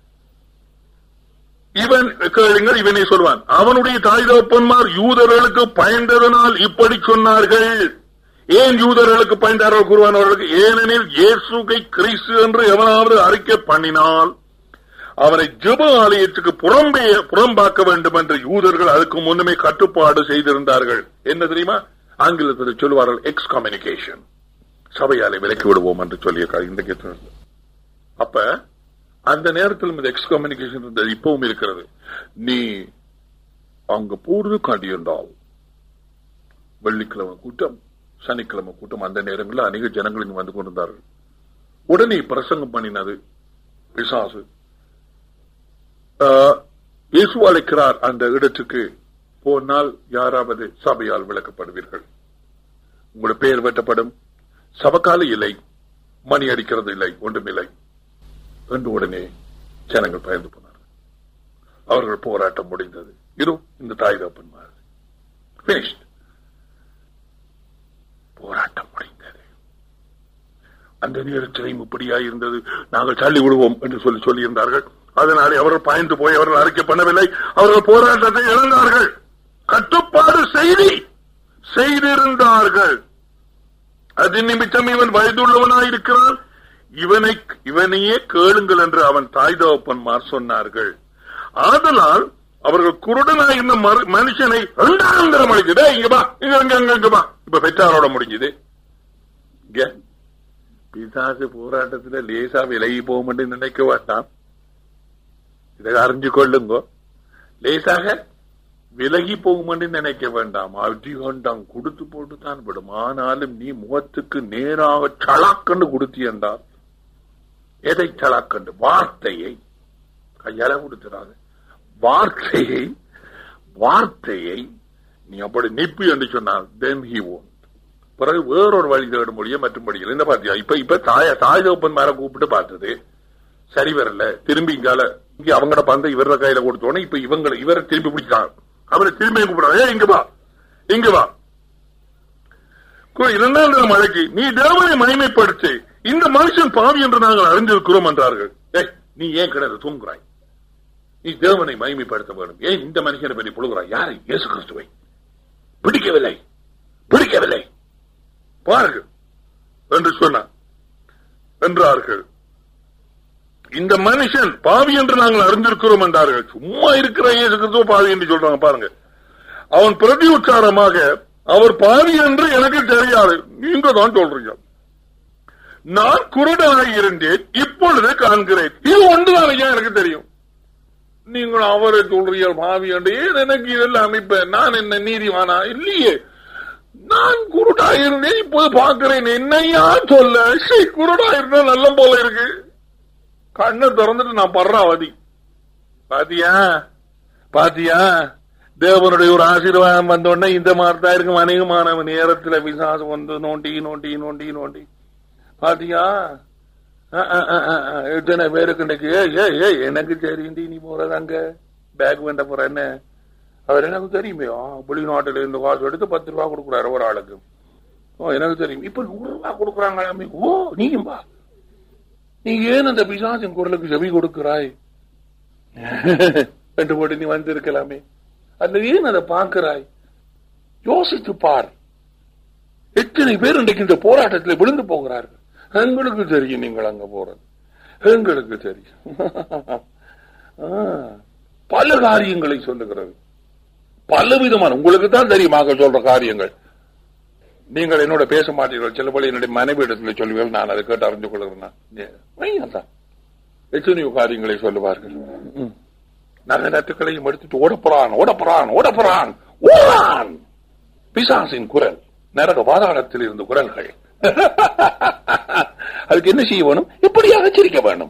இவன் கேளுங்கள் இவனை சொல்வான் அவனுடைய தாய் தகப்பன்மார் யூதர்களுக்கு பயந்ததனால் இப்படி சொன்னார்கள் ஏன் யூதர்களுக்கு பயந்தார்கள் கூறுவான் அவர்களுக்கு ஏனெனில் இயேசுகை கிறிஸ்து என்று எவனாவது அறிக்கை பண்ணினால் அவனை ஜெப ஆலயத்துக்கு புறம்பே புறம்பாக்க வேண்டும் என்று யூதர்கள் அதுக்கு முன்னமே கட்டுப்பாடு செய்திருந்தார்கள் என்ன தெரியுமா ஆங்கிலத்தில் சொல்லுவார்கள் எக்ஸ் கம்யூனிகேஷன் சபையாலை விலக்கி விடுவோம் என்று சொல்லியிருக்காரு இந்த கேட்டு அப்ப அந்த நேரத்தில் இந்த எக்ஸ் கம்யூனிகேஷன் இருந்தது இப்பவும் இருக்கிறது நீ அங்க போறது காட்டியிருந்தால் வெள்ளிக்கிழமை கூட்டம் சனிக்கிழமை கூட்டம் அந்த நேரங்களில் அநேக ஜனங்கள் இங்கு வந்து கொண்டிருந்தார்கள் உடனே பிரசங்கம் பண்ணினது பிசாசு ஆஹ், இயேசு அழைக்கிறார் அந்த இடத்துக்கு போனால் யாராவது சபையால் விளக்கப்படுவீர்கள் உங்களுடைய பெயர் வெட்டப்படும் சபக்கால இல்லை மணி அடிக்கிறது இல்லை ஒன்றுமில்லை என்று உடனே ஜனங்கள் பயந்து போனார் அவர்கள் போராட்டம் முடிந்தது இதோ இந்த தாய் தப்பன்மார் finished போராட்டம் முடிந்தது அந்த நேரத்திலையும் இப்படியா இருந்தது நாங்கள் தள்ளி விடுவோம் என்று சொல்லி சொல்லியிருந்தார்கள் அதனாலே அவர்கள் பாய்ந்து போய் அவர்கள் அறிக்கை பண்ணவில்லை அவர்கள் போராட்டத்தை இழந்தார்கள் கட்டுப்பாடு செய்தி செய்திருந்தார்கள் அது நிமித்தம் இவன் வயதுள்ளவனாயிருக்கிறான் இவனை இவனையே கேளுங்கள் என்று அவன் தாய் தகப்பன்மார் சொன்னார்கள் ஆதலால் அவர்கள் குருடனாயிருந்த மரு- மனுஷனை இரண்டாயிரம் அழைச்சது இங்க வா இங்க இங்க இங்க இங்க வா இப்ப பெற்றாரோட முடிஞ்சது இங்க பிசாசு போராட்டத்துல லேசா விலகி போகும் நினைக்க வேண்டாம் இதை அறிஞ்சு கொள்ளுங்க லேசாக விலகி போகும் என்று நினைக்க வேண்டாம் அடிகொண்டாம் கொடுத்து போட்டு தான் விடும் ஆனாலும் நீ முகத்துக்கு நேராக சலாக்கண்டு கொடுத்தி என்றால் எதை சலாக்கண்டு வார்த்தையை கையால கொடுத்துறாது வார்த்தையை வார்த்தையை நீ அப்படி நிப்பி என்று சொன்னால் then he won't பிறகு வேறொரு வழி தேடும் மொழியை மற்றும் படிக்கல இந்த பாத்தியா இப்ப இப்ப தாய தாய் தோப்பன் மேல கூப்பிட்டு பார்த்தது சரி வரல திரும்பி இங்கால இங்க அவங்களோட பந்தை இவர கையில கொடுத்தோன்னே இப்ப இவங்களை இவரை திரும்பி பிடிச்சாங்க அவரை திரும்பி கூப்பிடுறாங்க "ஏய், இங்க வா இங்க வா கு- இரண்டாவது மழைக்கு நீ தேவனை மகிமைப்படுத்து இந்த மனுஷன் பாவி என்று நாங்கள் அறிந்திருக்கிறோம் என்றார்கள் ஏய் நீ ஏன் கிடந்து தூங்குறாய் நீ தேவனை மகிமைப்படுத்த வேண்டும் ஏன் இந்த மனுஷனை பற்றி புழுகிறாய் யாரை இயேசு கிறிஸ்துவை பிடிக்கவில்லை பிடிக்கவில்லை பாருங்கள் என்று சொன்னார் என்றார்கள் இந்த மனுஷன் பாவி என்று நாங்கள் அறிந்திருக்கிறோம் என்றார்கள் சும்மா இருக்கிற இயேசு கிறிஸ்துவ பாவி என்று சொல்றாங்க பாருங்க அவன் பிரதி உச்சாரமாக அவர் பாவி என்று எனக்கு தெரியாது நீங்க தான் சொல்றீங்க நான் குருடனாய் இருந்தேன் இப்பொழுது காண்கிறேன் இது ஒன்றுதான் ஐயா எனக்கு தெரியும் நீங்கள் அவரை சொல்றீர்கள் பாவி என்று ஏன் எனக்கு இதெல்லாம் அமைப்ப நான் என்ன நீதிவானா இல்லையே நான் குருடா இருந்தேன் இப்போது பார்க்கிறேன் என்னையா சொல்ல சீ, குருடா இருந்தா நல்ல போல இருக்கு கண்ணை திறந்துட்டு நான் படுற அவதி பாத்தியா பாத்தியா தேவனுடைய ஒரு ஆசீர்வாதம் வந்த உடனே இந்த மாதிரி தான் இருக்கும் அநேகமான நேரத்துல விசாசம் வந்து நோண்டி நோண்டி நோண்டி நோண்டி பாத்தியா அஹ், அஹ், அஹ், அஹ், அஹ், எத்தனை பேருக்கு இன்னைக்கு ஏய் ஏய் ஏய் எனக்கு தெரியுண்டி நீ போறது அங்க பேக் வேண்ட போற என்ன அவர் எனக்கு தெரியுமே ஆ, வெளிநாட்டுல இருந்து காசு எடுத்து பத்து ரூபா கொடுக்குறாரு ஒரு ஆளுக்கு ஓ எனக்கு தெரியும் இப்ப நூறு ரூபா கொடுக்குறாங்க ஓ நீயும் பா நீ ஏன் அந்த பிசாசின் குரலுக்கு செவி கொடுக்கிறாய் என்று போட்டு நீ வந்திருக்கலாமே அந்த ஏன் அதை பார்க்கிறாய் யோசித்து பார் எத்தனை பேர் இன்றைக்கு இந்த போராட்டத்தில் விழுந்து போகிறார்கள் எங்களுக்கு தெரியும் நீங்கள் அங்க போறது எங்களுக்கு தெரியும் ஆ, பல காரியங்களை சொல்லுகிறது பல விதமான உங்களுக்கு தான் தெரியுமாக சொல்ற காரியங்கள் நீங்கள் என்னோட பேச மாட்டீர்கள் சிலபடி என்னுடைய மனைவி இடத்துல சொல்லுவீர்கள் நான் அதை கேட்டு அறிந்து கொள்கிறேன் தான் எத்தனையோ காரியங்களை சொல்லுவார்கள் ம். நல்ல நட்டுக்களையும் எடுத்துட்டு ஓடப்போறான் ஓடப்போறான் ஓடப்போறான் ஓடான் பிசாசின் குரல் நரக பாதாளத்தில் இருந்த குரல்கள் அதுக்கு என்ன செய்ய வேணும் இப்படியாக சிரிக்க வேணும்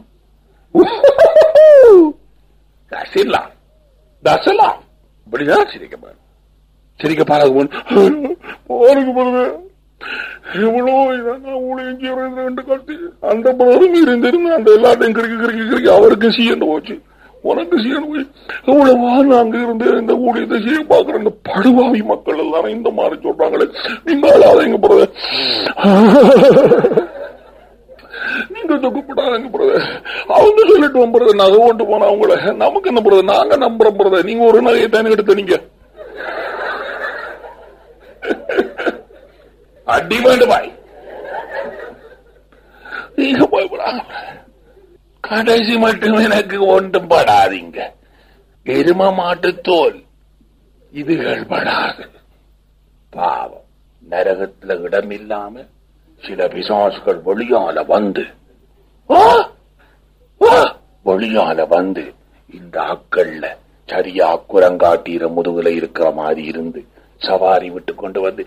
ரசிலாம் தசலாம் இப்படிதான் சிரிக்க வேணும் சிரிக்க பாராது போருக்கு போறது எவ்வளோ இதாங்க ஊழியம் செய்யறது ரெண்டு கட்டி அந்த பிரதரும் இருந்திருந்து அந்த எல்லாத்தையும் கிறுக்கி கிறுக்கி கிறுக்கி அவருக்கு சீண்டு போச்சு உனக்கு சீண்டு போய் எவ்வளவா அங்க இருந்து இந்த ஊழியத்தை செய்ய பாக்குற இந்த படுவாவி மக்கள் எல்லாரும் இந்த மாதிரி சொல்றாங்களே நீங்க அழாதீங்க பிரதர் நீங்க துக்கப்படாதீங்க பிரதர் அவங்க சொல்லிட்டு பிரதர் நகை கொண்டு போனா அவங்கள நமக்கு என்ன பிரதர் நாங்க நம்புறோம் பிரதர் நீங்க ஒரு நகையை தானே எடுத்து நீங்க அடி வேண்டுமாய் நீங்க போய்விடாங்க கடைசி மட்டும் எனக்கு ஒன்றும் படாதீங்க எரும மாட்டு தோல் இதுகள் படாது பாவம் நரகத்துல இடம் இல்லாம சில பிசாசுகள் வெளியால வந்து ஆ! ஆ! வெளியால வந்து இந்த ஆக்கள்ல சரியா குரங்காட்டீர முதுகுல இருக்கிற மாதிரி இருந்து சவாரி விட்டு கொண்டு வந்து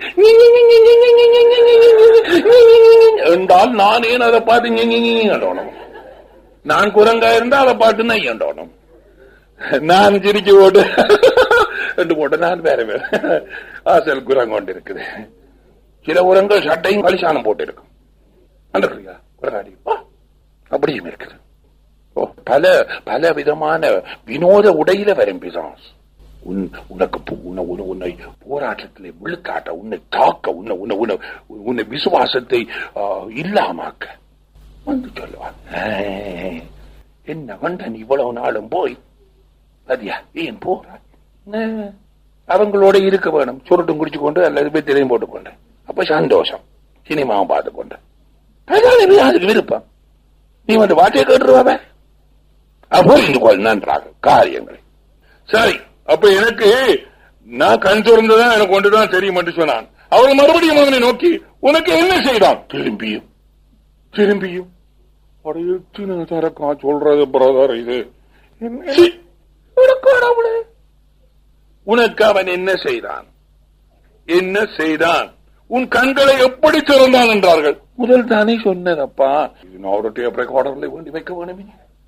என்றால் நான் ஏன் அதை பார்த்து என்றோணும் நான் குரங்கா இருந்தா அதை பார்த்து நையண்டோணும் நான் சிரிக்க போட்டு என்று போட்டு நான் வேற வேற ஆசல் குரங்கு கொண்டு இருக்குது சில உரங்கள் சட்டையும் கலிசானம் போட்டு இருக்கும் அந்த குரங்காடி அப்படியும் இருக்குது ஓ, பல பல விதமான வினோத உடையில வரும் பிசாஸ் உன் உனக்கு பு- உன்னை உன்னை- உன்னை போராட்டத்திலே விழுக்காட்ட உன்னை தாக்க உன்னை உன்னை உன்னை உன்னை விசுவாசத்தை ஆ, இல்லாமாக்க வந்து சொல்லுவான் "ஏய், என்ன கண்டன் இவ்வளவு நாளும் போய் அதியா ஏன் போறான் "ஏய், அவங்களோட இருக்க வேணும் சுருட்டும் குடிச்சு கொண்டு அல்லது வெத்திலையும் போட்டுக்கொண்டு அப்ப சந்தோஷம் சினிமாவும் பார்த்து கொண்டு அதான் இது அதுக்கு விருப்பம் நீ வந்து வார்த்தையை கேட்டுருவாவே அப்போ இந்த கொள் நன்றாக காரியங்களை சரி அப்ப எனக்கு நான் கண் திறந்துதான் எனக்கு ஒன்றுதான் தெரியும் என்று சொன்னான் அவர் மறுபடியும் அவனை நோக்கி உனக்கு என்ன செய்தான் திரும்பியும் திரும்பியும் அடையத்தின தரக்கா சொல்றது பிரதர் இது என்ன? சீ, அட கடவுளே. உனக்கு அவன் என்ன செய்தான் என்ன செய்தான் உன் கண்களை எப்படி திறந்தான் என்றார்கள் முதல் தானே சொன்னதப்பா இது நான் ஒரு டேப் ரெக்கார்டர்ல வேண்டி வைக்க வேணுமே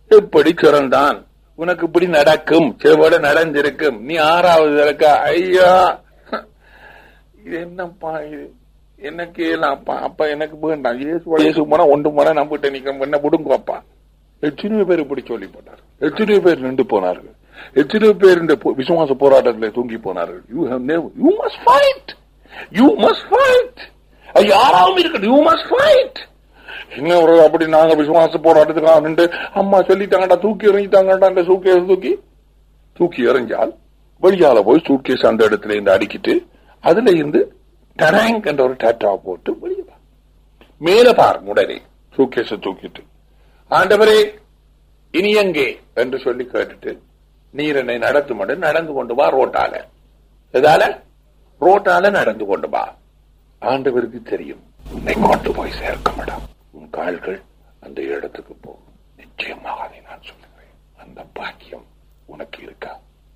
எப்படி சிறந்தான் உனக்கு இப்படி நடக்கும் சிலவோட நடந்திருக்கும் நீ ஆறாவது இருக்கா ஐயா இது என்னப்பா இது எனக்கு ஏலாப்பா அப்ப எனக்கு வேண்டாம் இயேசு இயேசு போனா ஒன்று போனா நம்பிட்டு நிக்கிறோம் என்ன விடுங்கப்பா எத்தனையோ பேர் இப்படி சொல்லி போனார் எத்தனையோ பேர் நின்று போனார்கள் எத்தனையோ பேர் இந்த போ- விசுவாச போராட்டத்தில் தூங்கி போனார்கள் you have you must fight you must fight யாராவும் இருக்கட்டும் யூ மஸ்ட் ஃபைட் என்ன ஒரு அப்படி நாங்க விசுவாச போராட்டத்துக்காக நின்று அம்மா சொல்லிட்டாங்கடா தூக்கி எறிஞ்சிட்டாங்கடா அந்த சூட்கேஸ் தூக்கி தூக்கி எறிஞ்சால் வெளியால போய் சூட்கேஸ் அந்த இடத்துல இருந்து அடிக்கிட்டு அதுல இருந்து டரேங்க் என்ற ஒரு டாட்டா போட்டு வெளியே வா. மேல பார் உடனே சூட்கேஸ தூக்கிட்டு ஆண்டவரே இனி எங்கே என்று சொல்லி கேட்டுட்டு நீர் என்னை நடத்தும் நடந்து கொண்டு வா ரோட்டால எதால ரோட்டால நடந்து கொண்டு வா ஆண்டவருக்கு தெரியும் உன்னை கொண்டு போய் சேர்க்க மாட்டான் உன் கால்கள் அந்த இடத்துக்கு போகும் நிச்சயமாக அதை நான் சொல்லுகிறேன் அந்த பாக்கியம் உனக்கு இருக்கா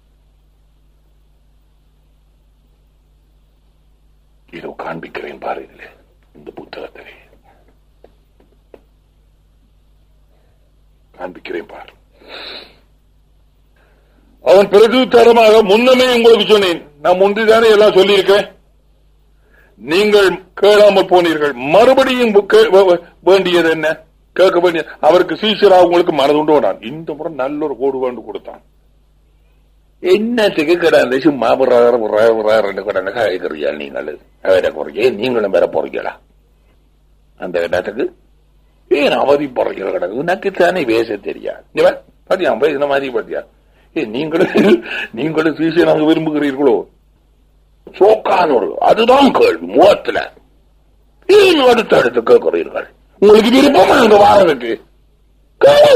இதோ காண்பிக்கிறேன் பாரு இதுல இந்த புத்தகத்திலே காண்பிக்கிறேன் பாரு அவன் பிரதித்தரமாக முன்னமே உங்களுக்கு சொன்னேன் நான் முந்திதானே எல்லாம் சொல்லியிருக்கேன் நீங்கள் கேளாமல் போனீர்கள் மறுபடியும் கே- வே- வே- வேண்டியது என்ன கேட்க வேண்டிய அவருக்கு சீசரா உங்களுக்கு மனதுண்டு நான் இந்த முறை நல்ல ஒரு கோடு வேண்டு கொடுத்தான் என்னத்துக்கு கிடந்து சும்மா ரெண்டு கிடந்து காய்கறியா நீங்கள் அவரை குறைய நீங்களும் வேற போறீங்களா அந்த இடத்துக்கு ஏன் அவதி போறீங்க கிடக்கு உனக்கு தானே பேச தெரியாது இவன் பாத்தியா அவன் பேசின மாதிரி பாத்தியா ஏ நீங்களும் நீங்களும் சீசனாக விரும்புகிறீர்களோ சோக்கான ஒரு அதுதான் கேள்வி முகத்துல ஏன் அடுத்து அடுத்து கேட்கிறீர்கள் உங்களுக்கு விருப்பமா அங்க வாரதுக்கு கேளு.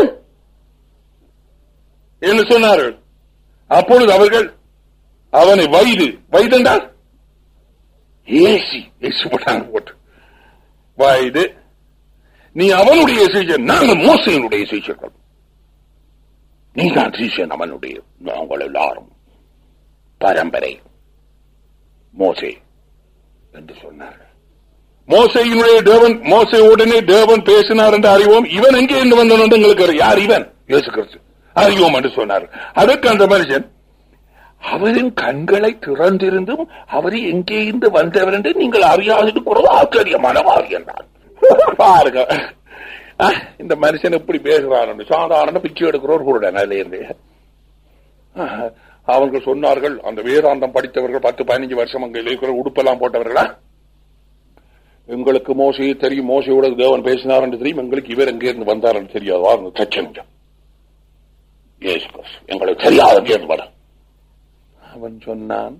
என்று சொன்னார்கள் அப்பொழுது அவர்கள் அவனை வயது வயதென்றால் ஏசி ஏசி போட்டாங்க போட்டு வயது நீ அவனுடைய சீசன் நாங்கள் மோசையினுடைய சீசர்கள் நீ தான் சீசன் அவனுடைய நாங்கள் எல்லாரும் பரம்பரை மோசே என்று சொன்னார்கள் மோசையினுடைய தேவன் மோசை உடனே தேவன் பேசினார் என்று அறிவோம் இவன் எங்கே இருந்து வந்தான் என்று எங்களுக்கு அறியும். யார் இவன் இயேசு கிறிஸ்து அறிவோம் என்று சொன்னார் அதற்கு அந்த மனுஷன் அவரின் கண்களை திறந்திருந்தும் அவரை எங்கே இருந்து வந்தவர் என்று நீங்கள் அறியாதது கூட ஆச்சரியமான என்றார் பாருங்க அஹ், இந்த மனுஷன் எப்படி பேசுறான் சாதாரண பிச்சை எடுக்கிறோர் கூட அதுல இருந்து அஹ், அவங்க சொன்னார்கள் அந்த வேதாந்தம் படித்தவர்கள் பத்து பதினஞ்சு வருஷம் அங்க இருக்கிற உடுப்பெல்லாம் போட்டவர்களா எங்களுக்கு மோசையை தெரியும் மோசையோட தேவன் பேசினார் என்று தெரியும் எங்களுக்கு இவர் எங்கே இருந்து வந்தார் என்று தெரியாது வாருங்க தச்சமிக்கம் இயேசு கிறிஸ்து. எங்களுக்கு தெரியாத எங்கே இருந்து வர அவன் சொன்னான்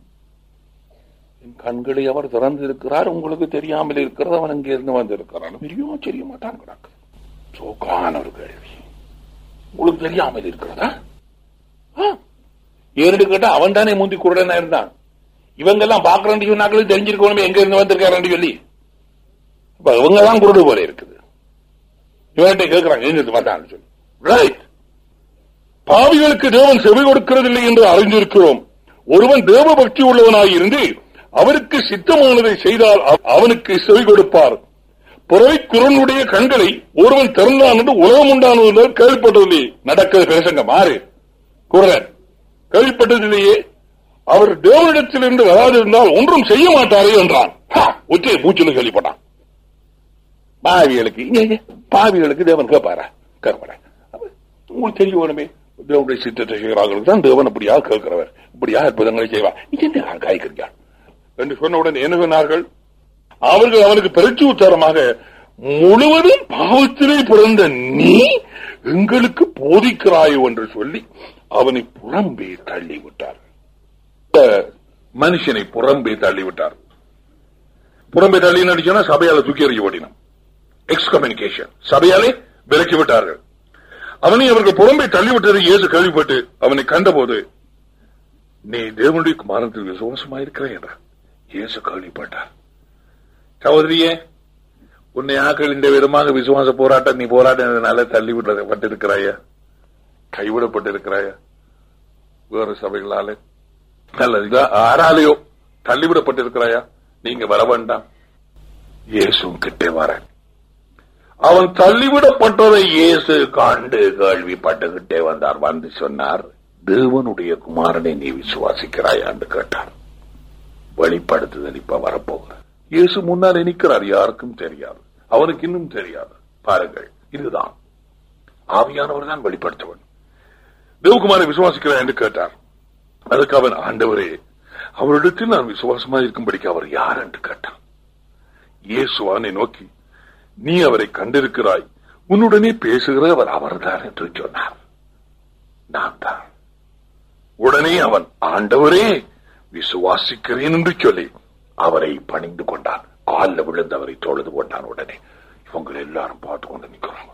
என் கண்களை அவர் திறந்திருக்கிறார் உங்களுக்கு தெரியாமல் இருக்கிறது அவன் எங்கே இருந்து வந்திருக்கிறான் பெரிய தெரிய மாட்டான் கிடக்கு சோக்கான ஒரு கேள்வி உங்களுக்கு தெரியாமல் இருக்கிறதா ஆ. ஏன்னு கேட்டா அவன் தானே முந்தி குருடனா இருந்தான் இவங்க எல்லாம் பாக்குறேன் சொன்னாக்களும் தெரிஞ்சிருக்கணும் எங்க இருந்து வந்திருக்காரு சொல்லி அப்ப இவங்க தான் குருடு போல இருக்குது இவன்கிட்ட கேட்கிறாங்க எங்க இருந்து வந்தான்னு சொல்லி ரைட் பாவிகளுக்கு தேவன் செவி கொடுக்கிறதில்லை என்று அறிந்திருக்கிறோம் ஒருவன் தேவ பக்தி உள்ளவனாய் இருந்து அவருக்கு சித்தமானதை செய்தால் அவ- அவனுக்கு செவி கொடுப்பார் புறவை குரனுடைய கண்களை ஒருவன் திறந்தான் என்று உலகம் உண்டானது கேள்விப்பட்டதில்லை நடக்கிறது பிரசங்க மாறு குரலன் கேள்விப்பட்டதிலேயே அவர் தேவனிடத்திலிருந்து வராதிருந்தால் ஒன்றும் செய்ய மாட்டாரே என்றான் ஹா, ஒற்றை மூச்சில் கேள்விப்பட்டான் பாவிகளுக்கு இங்க, இங்க, பாவிகளுக்கு தேவன் கேட்பாரா கேட்பாரா அப்ப உங்களுக்கு தெரிய வேணுமே தேவனுடைய சித்தத்தை செய்கிறார்களுக்கு தான் தேவன் அப்படியா கேட்கிறவர் இப்படியா அற்புதங்களை செய்வார் நீ என்ன காய்கறியார் என்று சொன்னவுடன் என்ன சொன்னார்கள் அவர்கள் அவனுக்கு பிரச்சுத்தரமாக முழுவதும் பாவத்திலே பிறந்த நீ எங்களுக்கு போதிக்கிறாயோ என்று சொல்லி அவனை புறம்பே தள்ளிவிட்டார் இந்த மனுஷனை புறம்பே தள்ளிவிட்டார் புறம்பே தள்ளி நடிச்சோன்னா சபையால தூக்கி எறிய ஓடினான் எக்ஸ்கம்யூனிகேஷன் சபையாலே விலக்கி விட்டார்கள் அவனை அவர்கள் புறம்பே தள்ளிவிட்டதை இயேசு கேள்விப்பட்டு அவனை கண்டபோது நீ தேவனுடைய குமாரத்தில் விசுவாசமாயிருக்கிறாய் என்றார் இயேசு கேள்விப்பட்டார் சகோதரியே உன்னை ஆக்கள் இந்த விதமாக விசுவாச போராட்டம் நீ போராட்டத்தினால தள்ளிவிடப்பட்டிருக்கிறாயா கைவிடப்பட்டிருக்கிறாயா வேறு சபைகளாலே அல்லது இதா- ஆறாலேயோ தள்ளிவிடப்பட்டிருக்கிறாயா நீங்க வர வேண்டாம் இயேசுவும் கிட்டே வர அவன் தள்ளிவிடப்பட்டதை இயேசு கண்டு கேள்விப்பட்டுகிட்டே வந்தார் வந்து சொன்னார் தேவனுடைய குமாரனை நீ விசுவாசிக்கிறாயா என்று கேட்டார் வெளிப்படுத்துதல் இப்ப வரப்போகிறார் இயேசு முன்னால் நிற்கிறார் யாருக்கும் தெரியாது அவனுக்கு இன்னும் தெரியாது பாருங்கள் இதுதான் ஆவியானவர் தான் வெளிப்படுத்தவன் தேவகுமாரை விசுவாசிக்கிறார் என்று கேட்டார் அதுக்கு அவன் ஆண்டவரே அவரிடத்தில் நான் விசுவாசமா இருக்கும்படிக்கு அவர் யார் என்று கேட்டான் இயேசு அவனை நோக்கி நீ அவரை கண்டிருக்கிறாய் உன்னுடனே பேசுகிறவர் அவர்தான் என்று சொன்னார் நான் தான் உடனே அவன் ஆண்டவரே விசுவாசிக்கிறேன் என்று சொல்லி அவரை பணிந்து கொண்டான் காலில் விழுந்து அவரை தொழுது கொண்டான் உடனே இவங்க எல்லாரும் பார்த்து கொண்டு நிற்கிறாங்க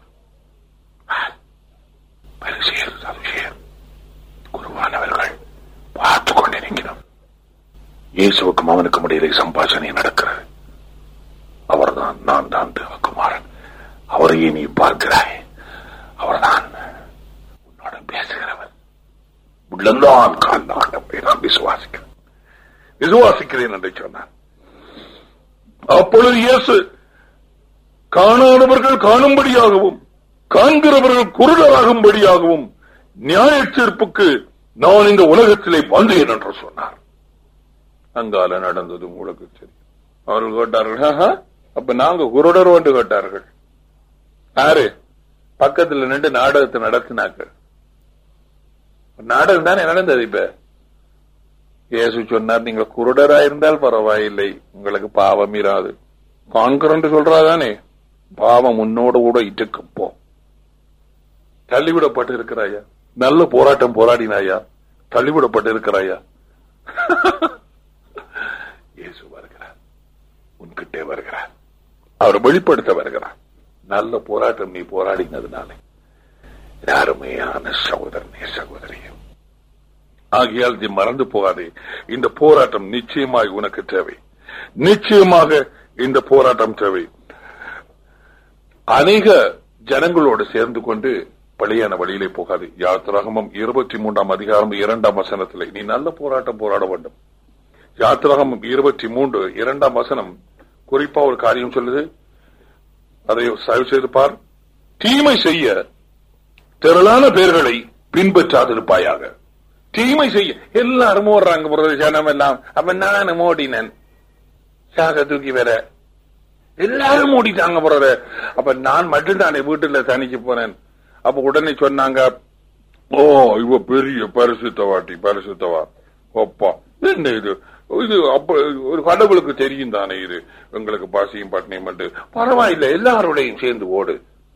பரிசெயர் சதுசெயர் குருவானவர்கள் பார்த்து கொண்டு நிற்கிறோம் இயேசுவுக்கும் அவனுக்கும் இடையிலே சம்பாஷணை நடக்கிறது அவர்தான் நான் தான் தேவகுமாரன் அவரையே நீ பார்க்கிறாய் அவர்தான் உன்னோட பேசுகிறவர் உள்ளந்தான் கால் ஆண்டவரை நான் விசுவாசிக்கிறேன் விசுவாசிக்கிறேன் என்று சொன்னான் அப்பொழுது இயேசு காணாதவர்கள் காணும்படியாகவும் காண்கிறவர்கள் குருடராகும்படியாகவும் நியாய தீர்ப்புக்கு நான் இந்த உலகத்திலே வந்தேன் என்று சொன்னார் அங்கால நடந்தது உங்களுக்கு தெரியும் அவர்கள் கேட்டார்கள் "ஆஹா, அப்ப நாங்க குருடர் என்று கேட்டார்கள் யாரு பக்கத்துல நின்று நாடகத்தை நடத்தினார்கள் நாடகம் தானே நடந்தது இப்ப இயேசு சொன்னார் நீங்க குருடரா இருந்தால் பரவாயில்லை உங்களுக்கு பாவம் இராது காண்கிறன்னு சொல்றாதானே பாவம் உன்னோட கூட இட்டுக்கு போ தள்ளிவிடப்பட்டு இருக்கிறாயா நல்ல போராட்டம் போராடினாயா தள்ளிவிடப்பட்டு இருக்கிறாயா இயேசு வருகிறார் உன்கிட்டே வருகிறார் அவர் வெளிப்படுத்த வருகிறார் நல்ல போராட்டம் நீ போராடினதுனாலே அருமையான சகோதரனே சகோதரியும் ஆகையால் நீ மறந்து போகாதே இந்த போராட்டம் நிச்சயமாய் உனக்கு தேவை நிச்சயமாக இந்த போராட்டம் தேவை அநேக ஜனங்களோடு சேர்ந்து கொண்டு பழியான வழியிலே போகாது யாத்திராகமம் இருபத்தி மூன்றாம் அதிகாரம் இரண்டாம் வசனத்திலே நீ நல்ல போராட்டம் போராட வேண்டும் யாத்திராகமம் இருபத்தி மூன்று இரண்டாம் வசனம் குறிப்பா ஒரு காரியம் சொல்லுது அதை தயவு செய்து பார் தீமை செய்ய திரளான பேர்களை பின்பற்றாதிருப்பாயாக தீமை செய்ய எல்லாரும் ஓடுறாங்க போறது ஜனம் எல்லாம் அப்ப நானும் ஓடினேன் சாக தூக்கி வேற எல்லாரும் ஓடிட்டாங்க போறது அப்ப நான் மட்டும்தானே வீட்டுல தனிச்சு போனேன் அப்ப உடனே சொன்னாங்க ஓ இவ பெரிய பரிசுத்தவாட்டி பரிசுத்தவா அப்பா என்ன இது இது அப்ப ஒரு கடவுளுக்கு தெரியும் தானே இது உங்களுக்கு பாசியும் பட்டினியும் மட்டும் பரவாயில்ல எல்லாரோடையும் சேர்ந்து ஓடு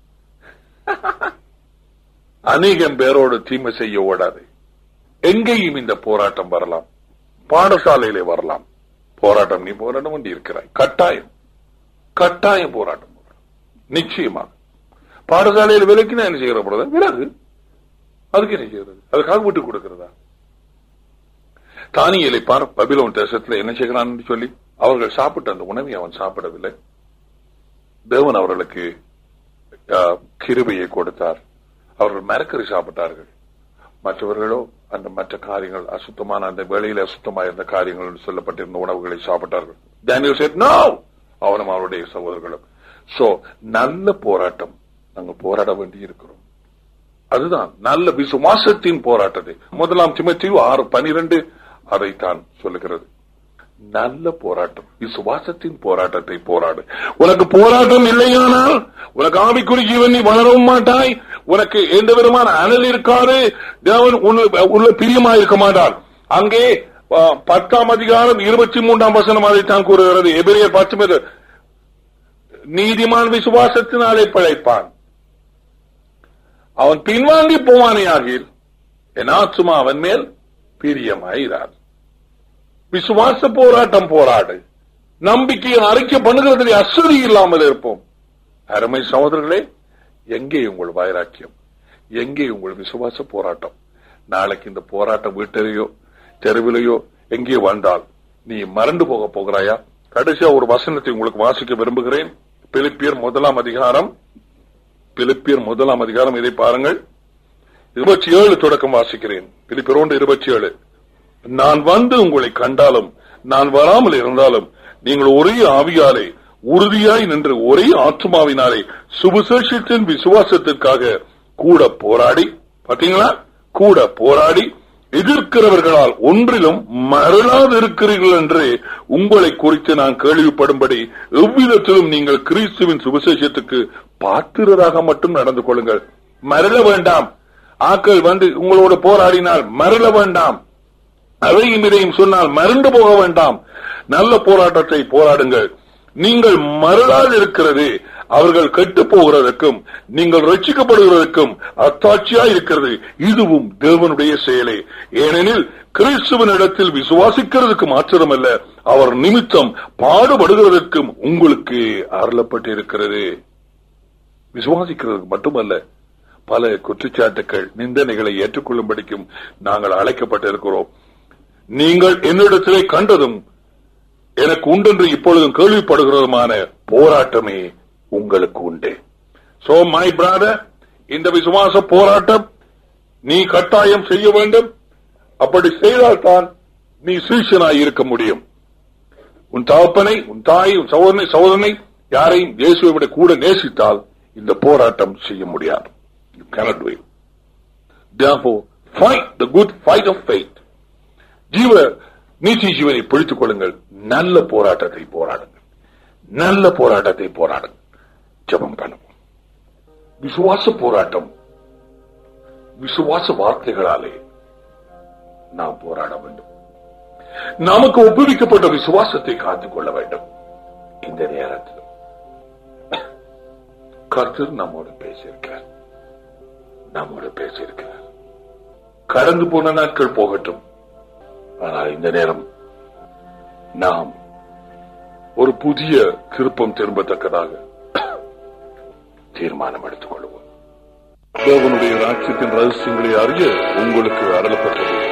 அநேகம் பேரோடு தீமை செய்ய ஓடாது எங்கேயும் இந்த போராட்டம் வரலாம் பாடசாலையிலே வரலாம் போராட்டம் நீ போராட்டம் வேண்டி இருக்கிறாய் கட்டாயம் கட்டாயம் போராட்டம் நிச்சயமாக பாடசாலையில் விலக்கி நான் என்ன செய்கிற பொழுது விலகு அதுக்கு என்ன செய்யறது அதுக்காக விட்டு கொடுக்கிறதா தானியலை பார் பபிலோன் தேசத்துல என்ன செய்கிறான் என்று சொல்லி அவர்கள் சாப்பிட்ட அந்த உணவை அவன் சாப்பிடவில்லை தேவன் அவர்களுக்கு ஆஹ், கிருபையை கொடுத்தார் அவர்கள் மரக்கறி சாப்பிட்டார்கள் மற்றவர்களோ அந்த மற்ற காரியங்கள் அசுத்தமான அந்த வேளையில அசுத்தமாக இருந்த காரியங்கள் என்று சொல்லப்பட்டிருந்த உணவுகளை சாப்பிட்டார்கள் டேனியல் said no அவனும் அவருடைய சகோதரர்களும் சோ நல்ல போராட்டம் நாங்கள் போராட வேண்டி இருக்கிறோம் அதுதான் நல்ல விசுவாசத்தின் போராட்டத்தை முதலாம் திமத்தியு ஆறு பனிரெண்டு அதைத்தான் சொல்லுகிறது நல்ல போராட்டம் விசுவாசத்தின் போராட்டத்தை போராடு உனக்கு போராட்டம் இல்லையானால் உனக்கு ஆவிக்குறி ஜீவன் நீ வளரவும் மாட்டாய் உனக்கு எந்த விதமான அனல் இருக்காது தேவன் உன்ன- உள்ள பிரியமா இருக்க மாட்டார் அங்கே ஆ, பத்தாம் அதிகாரம் இருபத்தி மூன்றாம் வசனம் அதைத்தான் கூறுகிறது எபிரியர் பத்து பேர் நீதிமான் விசுவாசத்தினாலே பிழைப்பான் அவன் பின்வாங்கி போவானே ஆகில் என் ஆத்துமா அவன் மேல் பிரியமாயிரார் விசுவாச போராட்டம் போராடு நம்பிக்கையை அறிக்கை பண்ணுகிறதில் அசதி இல்லாமல் இருப்போம் அருமை சகோதரர்களே எங்கே உங்கள் வைராக்கியம் எங்கே உங்கள் விசுவாச போராட்டம் நாளைக்கு இந்த போராட்டம் வீட்டிலேயோ தெருவிலேயோ எங்கே வந்தால் நீ மறந்து போக போகிறாயா கடைசியா ஒரு வசனத்தை உங்களுக்கு வாசிக்க விரும்புகிறேன் பிலிப்பியர் முதலாம் அதிகாரம் பிலிப்பியர் முதலாம் அதிகாரம் இதை பாருங்கள் இருபத்தி ஏழு தொடக்கம் வாசிக்கிறேன் பிலிப்பியர் ஒன்று இருபத்தி ஏழு நான் வந்து உங்களை கண்டாலும் நான் வராமல் இருந்தாலும் நீங்கள் ஒரே ஆவியாலே உறுதியாய் நின்று ஒரே ஆத்மாவினாலே சுவிசேஷத்தின் விசுவாசத்திற்காக கூட போராடி பாத்தீங்களா கூட போராடி எதிர்க்கிறவர்களால் ஒன்றிலும் மறலாது இருக்கிறீர்கள் என்று உங்களை குறித்து நான் கேள்விப்படும்படி எவ்விதத்திலும் நீங்கள் கிறிஸ்துவின் சுவிசேஷத்துக்கு பாத்திரராக மட்டும் நடந்து கொள்ளுங்கள் மறல வேண்டாம் ஆக்கள் வந்து உங்களோட போராடினால் மறல வேண்டாம் அதையும் இதையும் சொன்னால் மறந்து போக வேண்டாம் நல்ல போராட்டத்தை போராடுங்கள் நீங்கள் மறலாது இருக்கிறது அவர்கள் கெட்டு போகிறதற்கும் நீங்கள் ரட்சிக்கப்படுகிறதற்கும் அத்தாட்சியா இருக்கிறது இதுவும் தேவனுடைய செயலே ஏனெனில் கிறிஸ்துவன் இடத்தில் விசுவாசிக்கிறதுக்கு மாத்திரமல்ல அவர் நிமித்தம் பாடுபடுகிறதற்கும் உங்களுக்கு அருளப்பட்டிருக்கிறது விசுவாசிக்கிறதுக்கு மட்டுமல்ல பல குற்றச்சாட்டுக்கள் நிந்தனைகளை ஏற்றுக்கொள்ளும்படிக்கும் நாங்கள் அழைக்கப்பட்டிருக்கிறோம் நீங்கள் என்னிடத்திலே கண்டதும் எனக்கு உண்டென்று இப்பொழுதும் கேள்விப்படுகிறதுமான போராட்டமே உங்களுக்கு உண்டு சோ மை பிரதர் இந்த விசுவாச போராட்டம் நீ கட்டாயம் செய்ய வேண்டும் அப்படி செய்தால்தான் நீ சீஷனாய் இருக்க முடியும் உன் தகப்பனை உன் தாய் உன் சகோதரனை சகோதரனை யாரையும் இயேசுவை விட கூட நேசித்தால் இந்த போராட்டம் செய்ய முடியாது You cannot do it. Therefore, fight the good fight of faith. ஜீவ நீதி ஜீவனை பிடித்துக் கொள்ளுங்கள் நல்ல போராட்டத்தை போராடுங்கள் நல்ல போராட்டத்தை போராடுங்கள் ஜெபம் பண்ணுவோம் விசுவாச போராட்டம் விசுவாச வார்த்தைகளாலே நாம் போராட வேண்டும் நமக்கு ஒப்புவிக்கப்பட்ட விசுவாசத்தை காத்துக் கொள்ள வேண்டும் இந்த நேரத்தில் கர்த்தர் நம்மோடு பேசியிருக்கிறார் நம்மோடு பேசியிருக்கிறார் கடந்து போன நாட்கள் போகட்டும் ஆனால் இந்த நேரம் நாம் ஒரு புதிய திருப்பம் திரும்பத்தக்கதாக தீர்மானம் எடுத்துக் கொள்வோம் தேவனுடைய ராட்சியத்தின் ரகசியங்களை அறிய உங்களுக்கு அருளப்பட்டது